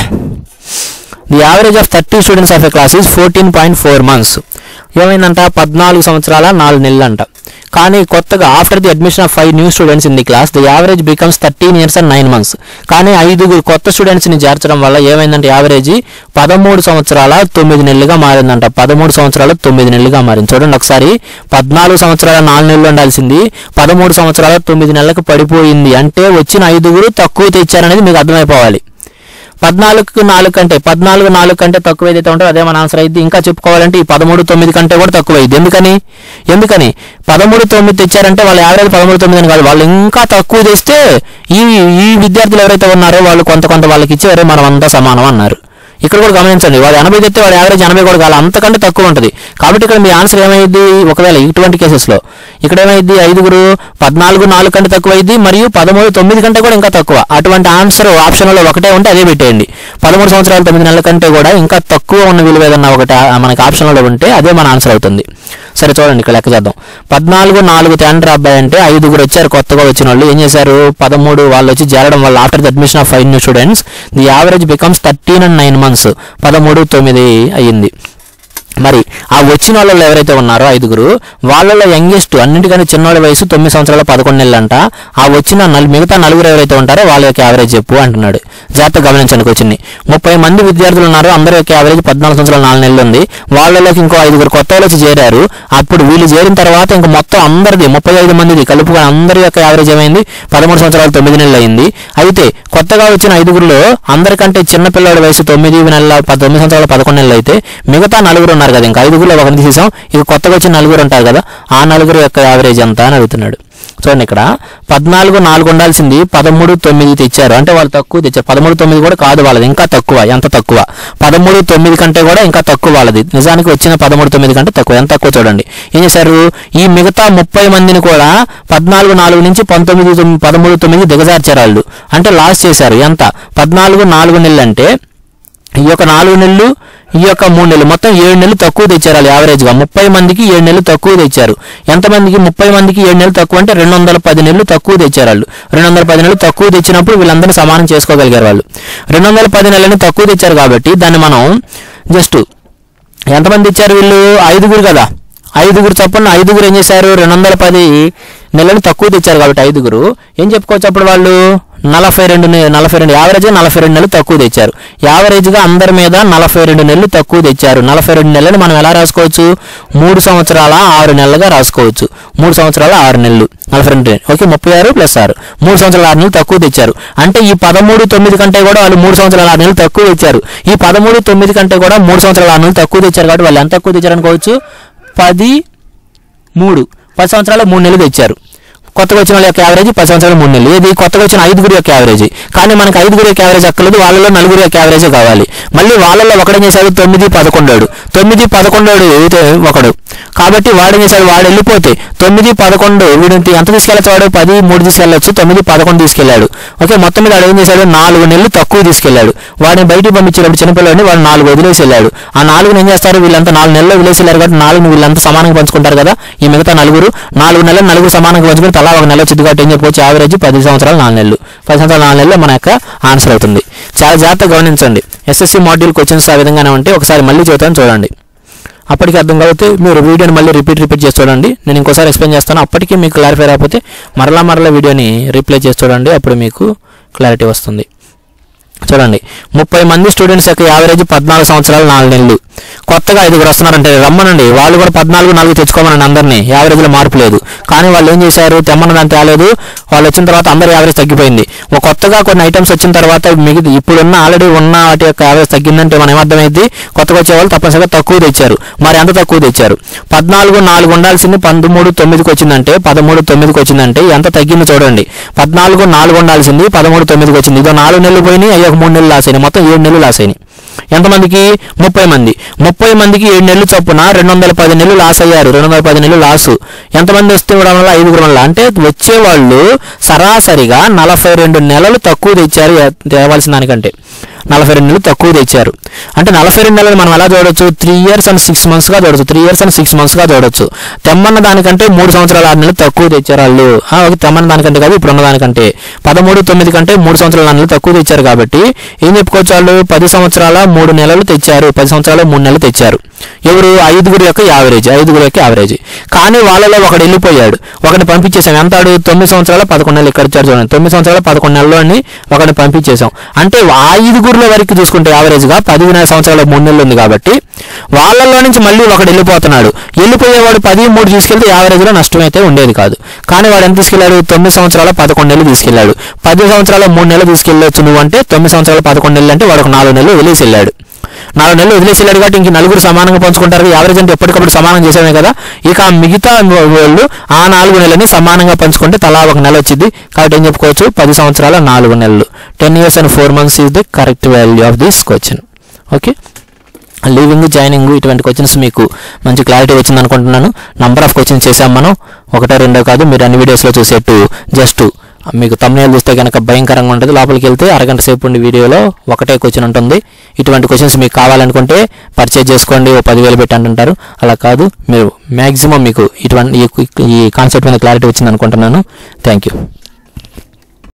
the average of thirty students of a class is fourteen point four months ఏమైందంట పద్నాలుగు సంవత్సరాల నాలుగు నెలలు అంట కానీ కొత్తగా after the admission of five new students in the class the average becomes thirteen years and nine months కానీ ఐదుగురు కొత్త స్టూడెంట్స్ని చేర్చడం వల్ల ఏమైందంటే యావరేజ్ పదమూడు సంవత్సరాల తొమ్మిది నెలలుగా మారిందంట పదమూడు సంవత్సరాల తొమ్మిది నెలలుగా మారింది చూడండి ఒకసారి పద్నాలుగు సంవత్సరాల నాలుగు నెలలు ఉండాల్సింది పదమూడు సంవత్సరాల తొమ్మిది నెలలకు పడిపోయింది అంటే వచ్చిన ఐదుగురు తక్కువ తెచ్చారనేది మీకు అర్థమైపోవాలి పద్నాలుగు నాలుగు కంటే పద్నాలుగు నాలుగు కంటే తక్కువ ఏదైతే ఉంటుందో అదే మన ఆన్సర్ అయింది ఇంకా చెప్పుకోవాలంటే ఈ పదమూడు తొమ్మిది కంటే కూడా తక్కువ అయింది ఎందుకని ఎందుకని పదమూడు తొమ్మిది తెచ్చారంటే వాళ్ళ యావరేజ్ పదమూడు తొమ్మిది అని కాదు వాళ్ళు ఇంకా తక్కువ తెస్తే ఈ ఈ విద్యార్థులు ఎవరైతే ఉన్నారో వాళ్ళు కొంత కొంత వాళ్ళకి ఇచ్చారో మనం అంతా సమానం అన్నారు ఇక్కడ కూడా గమనించండి వాడు ఎనభై తెస్తే వాడు యావరేజ్ ఎనభై కూడా కాదు అంతకంటే తక్కువ ఉంటుంది కాబట్టి ఇక్కడ మీ ఆన్సర్ ఏమైంది ఒకవేళ ఇటువంటి కేసెస్లో ఇక్కడ ఏమైంది ఐదుగురు పద్నాలుగు నాలుగు కంటే తక్కువ అయింది మరియు పదమూడు తొమ్మిది కంటే కూడా ఇంకా తక్కువ అటువంటి ఆన్సర్ ఆప్షన్లో ఒకటే ఉంటే అదే పెట్టేయండి పదమూడు సంవత్సరాలు తొమ్మిది నెలల కంటే కూడా ఇంకా తక్కువ ఉన్న విలువ ఏదన్నా ఒకటి ఆ- మనకి ఆప్షన్లో ఉంటే అదే మన ఆన్సర్ అవుతుంది సరే చూడండి ఇక్కడ లెక్క చేద్దాం పద్నాలుగు నాలుగు తండ్రి అబ్బాయి అంటే ఐదుగురు వచ్చారు కొత్తగా వచ్చిన వాళ్ళు ఏం చేశారు పదమూడు వాళ్ళు వచ్చి చేరడం వల్ల after the admission of five new students the average becomes thirteen and nine months పదమూడు తొమ్మిది అయ్యింది మరి ఆ వచ్చిన వాళ్ళలో ఎవరైతే ఉన్నారో ఐదుగురు వాళ్ళలో యంగెస్ట్ అన్నింటికంటే చిన్నోడి వయసు తొమ్మిది సంవత్సరాల పదకొండు నెలలు అంట ఆ వచ్చిన నలు మిగతా నలుగురు ఎవరైతే ఉంటారో వాళ్ళ యొక్క యావరేజ్ చెప్పు అంటున్నాడు జాగ్రత్త గమనించండి వచ్చింది ముప్పై మంది విద్యార్థులు ఉన్నారు అందరి యొక్క యావరేజ్ పద్నాలుగు సంవత్సరాల నాలుగు నెలలు ఉంది వాళ్ళలోకి ఇంకో ఐదుగురు కొత్త వాళ్ళు వచ్చి చేరారు అప్పుడు వీళ్ళు చేరిన తర్వాత ఇంక మొత్తం అందరిది ముప్పై ఐదు మందిది కలుపుకొని అందరి యొక్క యావరేజ్ ఏమైంది పదమూడు సంవత్సరాలు తొమ్మిది నెలలు అయింది అయితే కొత్తగా వచ్చిన ఐదుగురులో అందరికంటే చిన్న పిల్లడి వయసు తొమ్మిది నెలల ప- తొమ్మిది సంవత్సరాల పదకొండు నెలలు అయితే మిగతా నలుగురు ఉన్నారు కదా ఇంకా ఐదుగురులో ఒకరిని తీసేసాం ఇక కొత్తగా వచ్చిన నలుగురు ఉంటారు కదా ఆ నలుగురు యొక్క యావరేజ్ ఎంత అని అడుగుతున్నాడు చూడండి ఇక్కడ పద్నాలుగు నాలుగు ఉండాల్సింది పదమూడు తొమ్మిది తెచ్చారు అంటే వాళ్ళు తక్కువ తెచ్చారు పదమూడు తొమ్మిది కూడా కాదు వాళ్ళది ఇంకా తక్కువ ఎంత తక్కువ పదమూడు తొమ్మిది కంటే కూడా ఇంకా తక్కువ వాళ్ళది నిజానికి వచ్చిన పదమూడు తొమ్మిది కంటే తక్కువ ఎంత తక్కువ చూడండి ఏం చేశారు ఈ మిగతా ముప్పై మందిని కూడా పద్నాలుగు నాలుగు నుంచి పంతొమ్మిది తొమ్మిది పదమూడు తొమ్మిది దిగజార్చారు వాళ్ళు అంటే లాస్ చేశారు ఎంత పద్నాలుగు నాలుగు నెలలు అంటే ఈ యొక్క నాలుగు నెలలు ఈ యొక్క మూడు నెలలు మొత్తం ఏడు నెలలు తక్కువ తెచ్చారు వాళ్ళు యావరేజ్గా ముప్పై మందికి ఏడు నెలలు తక్కువ తెచ్చారు ఎంతమందికి ముప్పై మందికి ఏడు నెలలు తక్కువ అంటే రెండు వందల పది నెలలు తక్కువ తెచ్చారు వాళ్ళు రెండు వందల పది నెలలు తక్కువ తెచ్చినప్పుడు వీళ్ళందరినీ సమానం చేసుకోగలిగారు వాళ్ళు రెండు వందల పది నెలలని తక్కువ తెచ్చారు కాబట్టి దాన్ని మనం జస్ట్ ఎంతమంది ఇచ్చారు వీళ్ళు ఐదుగురు కదా ఐదుగురు చొప్పున ఐదుగురు ఏం చేశారు రెండు వందల పది నెలలు తక్కువ తెచ్చారు కాబట్టి ఐదుగురు ఏం చెప్పుకోవచ్చు అప్పుడు వాళ్ళు నలభై రెండు నె- నలభై రెండు యావరేజ్గా నలభై రెండు నెలలు తక్కువ తెచ్చారు యావరేజ్గా అందరి మీద నలభై రెండు నెలలు తక్కువ తెచ్చారు నలభై రెండు నెలలు మనం ఎలా రాసుకోవచ్చు మూడు సంవత్సరాల ఆరు నెలలుగా రాసుకోవచ్చు మూడు సంవత్సరాల ఆరు నెలలు నలభై రెండు ఓకే ముప్పై ఆరు ప్లస్ ఆరు మూడు సంవత్సరాల ఆరు నెలలు తక్కువ తెచ్చారు అంటే ఈ పదమూడు తొమ్మిది కంటే కూడా వాళ్ళు మూడు సంవత్సరాల ఆరు నెలలు తక్కువ తెచ్చారు ఈ పదమూడు తొమ్మిది కంటే కూడా మూడు సంవత్సరాల ఆరు నెలలు తక్కువ తెచ్చారు కాబట్టి వాళ్ళు ఎంత తక్కువ తెచ్చారు అనుకోవచ్చు పది మూడు పది సంవత్సరాలు మూడు నెలలు తెచ్చారు కొత్తగా వచ్చిన వాళ్ళ యొక్క యావరేజ్ పది సంవత్సరాలు మూడు నెలలు ఇది కొత్తగా వచ్చిన ఐదుగురు యొక్క యావరేజ్ కానీ మనకి ఐదుగురు యొక్క యావరేజ్ అక్కర్లేదు వాళ్ళలో నలుగురు యొక్క యావరేజ్ కావాలి మళ్ళీ వాళ్ళలో ఒకడేం చేశాడు తొమ్మిది పదకొండోడు తొమ్మిది పదకొండోడు అయితే ఒకడు కాబట్టి వాడు ఏం చేశాడు వాడు వెళ్ళిపోతే తొమ్మిది పదకొండు వీడు ఎంత తీసుకెళ్ళచ్చు వాడు పది మూడు తీసుకెళ్ళచ్చు తొమ్మిది పదకొండు తీసుకెళ్ళాడు ఓకే మొత్తం మీద వాడు ఏం చేశాడు నాలుగు నెలలు తక్కువ తీసుకెళ్ళాడు వాడిని బయటికి పంపించేటప్పుడు చిన్నపిల్లడిని వాడు నాలుగు వదిలేసి వెళ్ళాడు ఆ నాలుగుని ఏం చేస్తారు వీళ్ళంతా నాలుగు నెలలు వదిలేసి వెళ్ళారు కాబట్టి నాలుగు వీళ్ళంతా సమానంగా పంచుకుంటారు కదా ఈ మిగతా నలుగురు నాలుగు నెలలు నలుగురు సమానంగా పంచుకుని తలా ఒక నెల వచ్చింది కాబట్టి ఏం చెప్పవచ్చు యావరేజ్ పది సంవత్సరాలు నాలుగు నెలలు పది సంవత్సరాలు నాలుగు నెలలు మన యొక్క ఆన్సర్ అవుతుంది చాలా జాగ్రత్తగా గమనించండి ఎస్ఎస్సి మాడ్యూల్ క్వశ్చన్స్ ఆ విధంగానే ఉంటే ఒకసారి మళ్ళీ చెబుతాను చూడండి అప్పటికి అర్థం కాకపోతే మీరు వీడియోని మళ్ళీ రిపీట్ రిపీట్ చేసి చూడండి నేను ఇంకోసారి ఎక్స్ప్లెయిన్ చేస్తాను అప్పటికి మీకు క్లారిఫై రాకపోతే మరలా మరలా వీడియోని రీప్లే చేసి చూడండి అప్పుడు మీకు క్లారిటీ వస్తుంది చూడండి ముప్పై మంది స్టూడెంట్స్ యొక్క యావరేజ్ పద్నాలుగు సంవత్సరాలు నాలుగు నెలలు కొత్తగా ఐదుగురు వస్తున్నారంటే రమ్మనండి వాళ్ళు కూడా పద్నాలుగు నాలుగు తెచ్చుకోమనండి అందరినీ యావరేజ్లో మార్పు లేదు కానీ వాళ్ళు ఏం చేశారు తెమ్మన్నదాన్ని తేలేదు వాళ్ళు వచ్చిన తర్వాత అందరి యావరేజ్ తగ్గిపోయింది ఒక కొత్తగా కొన్ని ఐటమ్స్ వచ్చిన తర్వాత మిగతా ఇప్పుడున్న ఆల్రెడీ ఉన్న వాటి యొక్క యావరేజ్ తగ్గిందంటే మనం ఏమర్థమైంది కొత్తగా వచ్చే వాళ్ళు తప్పనిసరిగా తక్కువ తెచ్చారు మరి ఎంత తక్కువ తెచ్చారు పద్నాలుగు నాలుగు ఉండాల్సింది పదమూడు తొమ్మిదికి వచ్చిందంటే పదమూడు తొమ్మిదికి వచ్చిందంటే ఎంత తగ్గిందో చూడండి పద్నాలుగు నాలుగు ఉండాల్సింది పదమూడు తొమ్మిదికి వచ్చింది ఇదో నాలుగు నెలలు పోయినాయి అయ్యి ఒక మూడు నెలలు లాస్ అయినాయి మొత్తం ఏడు నెలలు లాస్ అయినాయి ఎంతమందికి ముప్పై మంది ముప్పై మందికి ఏడు నెలలు చొప్పున రెండు వందల పది నెలలు లాస్ అయ్యారు రెండు వందల పది నెలలు లాసు ఎంతమంది వస్తే ఇవ్వడం వల్ల ఐదుగురు వల్ల అంటే వచ్చేవాళ్ళు సరాసరిగా నలభై రెండు నెలలు తక్కువ తెచ్చారు ఏ- తేవాల్సిన దానికంటే నలభై రెండు నెలలు తక్కువ తెచ్చారు అంటే నలభై రెండు నెలలు మనం ఎలా చూడొచ్చు త్రీ ఇయర్స్ అండ్ సిక్స్ మంత్స్గా చూడొచ్చు త్రీ ఇయర్స్ అండ్ సిక్స్ మంత్స్గా చూడొచ్చు తెమ్మన్న దానికంటే మూడు సంవత్సరాల ఆరు నెలలు తక్కువ తెచ్చారు వాళ్ళు ఆ, ఒక తెమ్మన్న దానికంటే కాదు ఇప్పుడు ఉన్న దానికంటే పదమూడు తొమ్మిది కంటే మూడు సంవత్సరాల ఆరు నెలలు తక్కువ తెచ్చారు కాబట్టి ఏం చెప్పుకోవచ్చు వాళ్ళు పది సంవత్సరాల మూడు నెలలు తెచ్చారు పది సంవత్సరాల మూడు నెలలు తెచ్చారు ఎవరు ఐదుగురు యొక్క యావరేజ్ ఐదుగురు యొక్క యావరేజ్ కానీ వాళ్ళలో ఒకడు వెళ్ళిపోయాడు ఒకడిని పంపించేసాం ఎంత ఆడు తొమ్మిది సంవత్సరాల పదకొండు నెలలు ఇక్కడ ఇచ్చారు చూడండి తొమ్మిది సంవత్సరాల పదకొండు నెలల్లోని ఒకడిని పంపించేసాం అంటే ఆ ఐదుగురుల వరకు చూసుకుంటే యావరేజ్గా పదిహేను సంవత్సరాల మూడు నెలలు ఉంది కాబట్టి వాళ్ళల్లో నుంచి మళ్ళీ ఒకడు వెళ్ళిపోతున్నాడు వెళ్ళిపోయేవాడు పది మూడు తీసుకెళ్తే యావరేజ్లో నష్టం అయితే ఉండేది కాదు కానీ వాడు ఎంత తీసుకెళ్ళాడు తొమ్మిది సంవత్సరాల పదకొండు నెలలు తీసుకెళ్ళాడు పది సంవత్సరాల మూడు నెలలు తీసుకెళ్ళొచ్చు నువ్వు అంటే తొమ్మిది సంవత్సరాల పదకొండు నెలలు అంటే వాడు ఒక నాలుగు నెలలు వదిలేసి వెళ్ళాడు నాలుగు నెలలు వదిలేసి వెళ్ళాడు కాబట్టి ఇంక నలుగురు సమానంగా పంచుకుంటారు యావరేజ్ అంటే ఎప్పటికప్పుడు సమానం చేసామే కదా ఇక ఆ మిగతా వాళ్ళు ఆ నాలుగు నెలలని సమానంగా పంచుకుంటే తలా ఒక నెల వచ్చింది కాబట్టి ఏం చెప్పుకోవచ్చు పది సంవత్సరాల నాలుగు నెలలు ten years and four months is the correct value of this question okay leaving joining ఇటువంటి క్వశ్చన్స్ మీకు మంచి క్లారిటీ వచ్చింది అనుకుంటున్నాను నంబర్ ఆఫ్ క్వశ్చన్స్ చేసాం మనం ఒకటో రెండో కాదు మీరు అన్ని వీడియోస్లో చూసేట్టు జస్ట్ మీకు తమ్నేలు చూస్తే కనుక భయంకరంగా ఉంటుంది లోపలికి వెళ్తే అరగంట సేపు ఉండి వీడియోలో ఒకటే క్వశ్చన్ ఉంటుంది ఇటువంటి క్వశ్చన్స్ మీకు కావాలనుకుంటే పర్చేజ్ చేసుకోండి ఓ పదివేలు పెట్టి అంటుంటారు అలా కాదు మీరు మ్యాక్సిమం మీకు ఇటువంటి ఈ- ఈ కాన్సెప్ట్ మీద క్లారిటీ వచ్చింది అనుకుంటున్నాను థ్యాంక్ యూ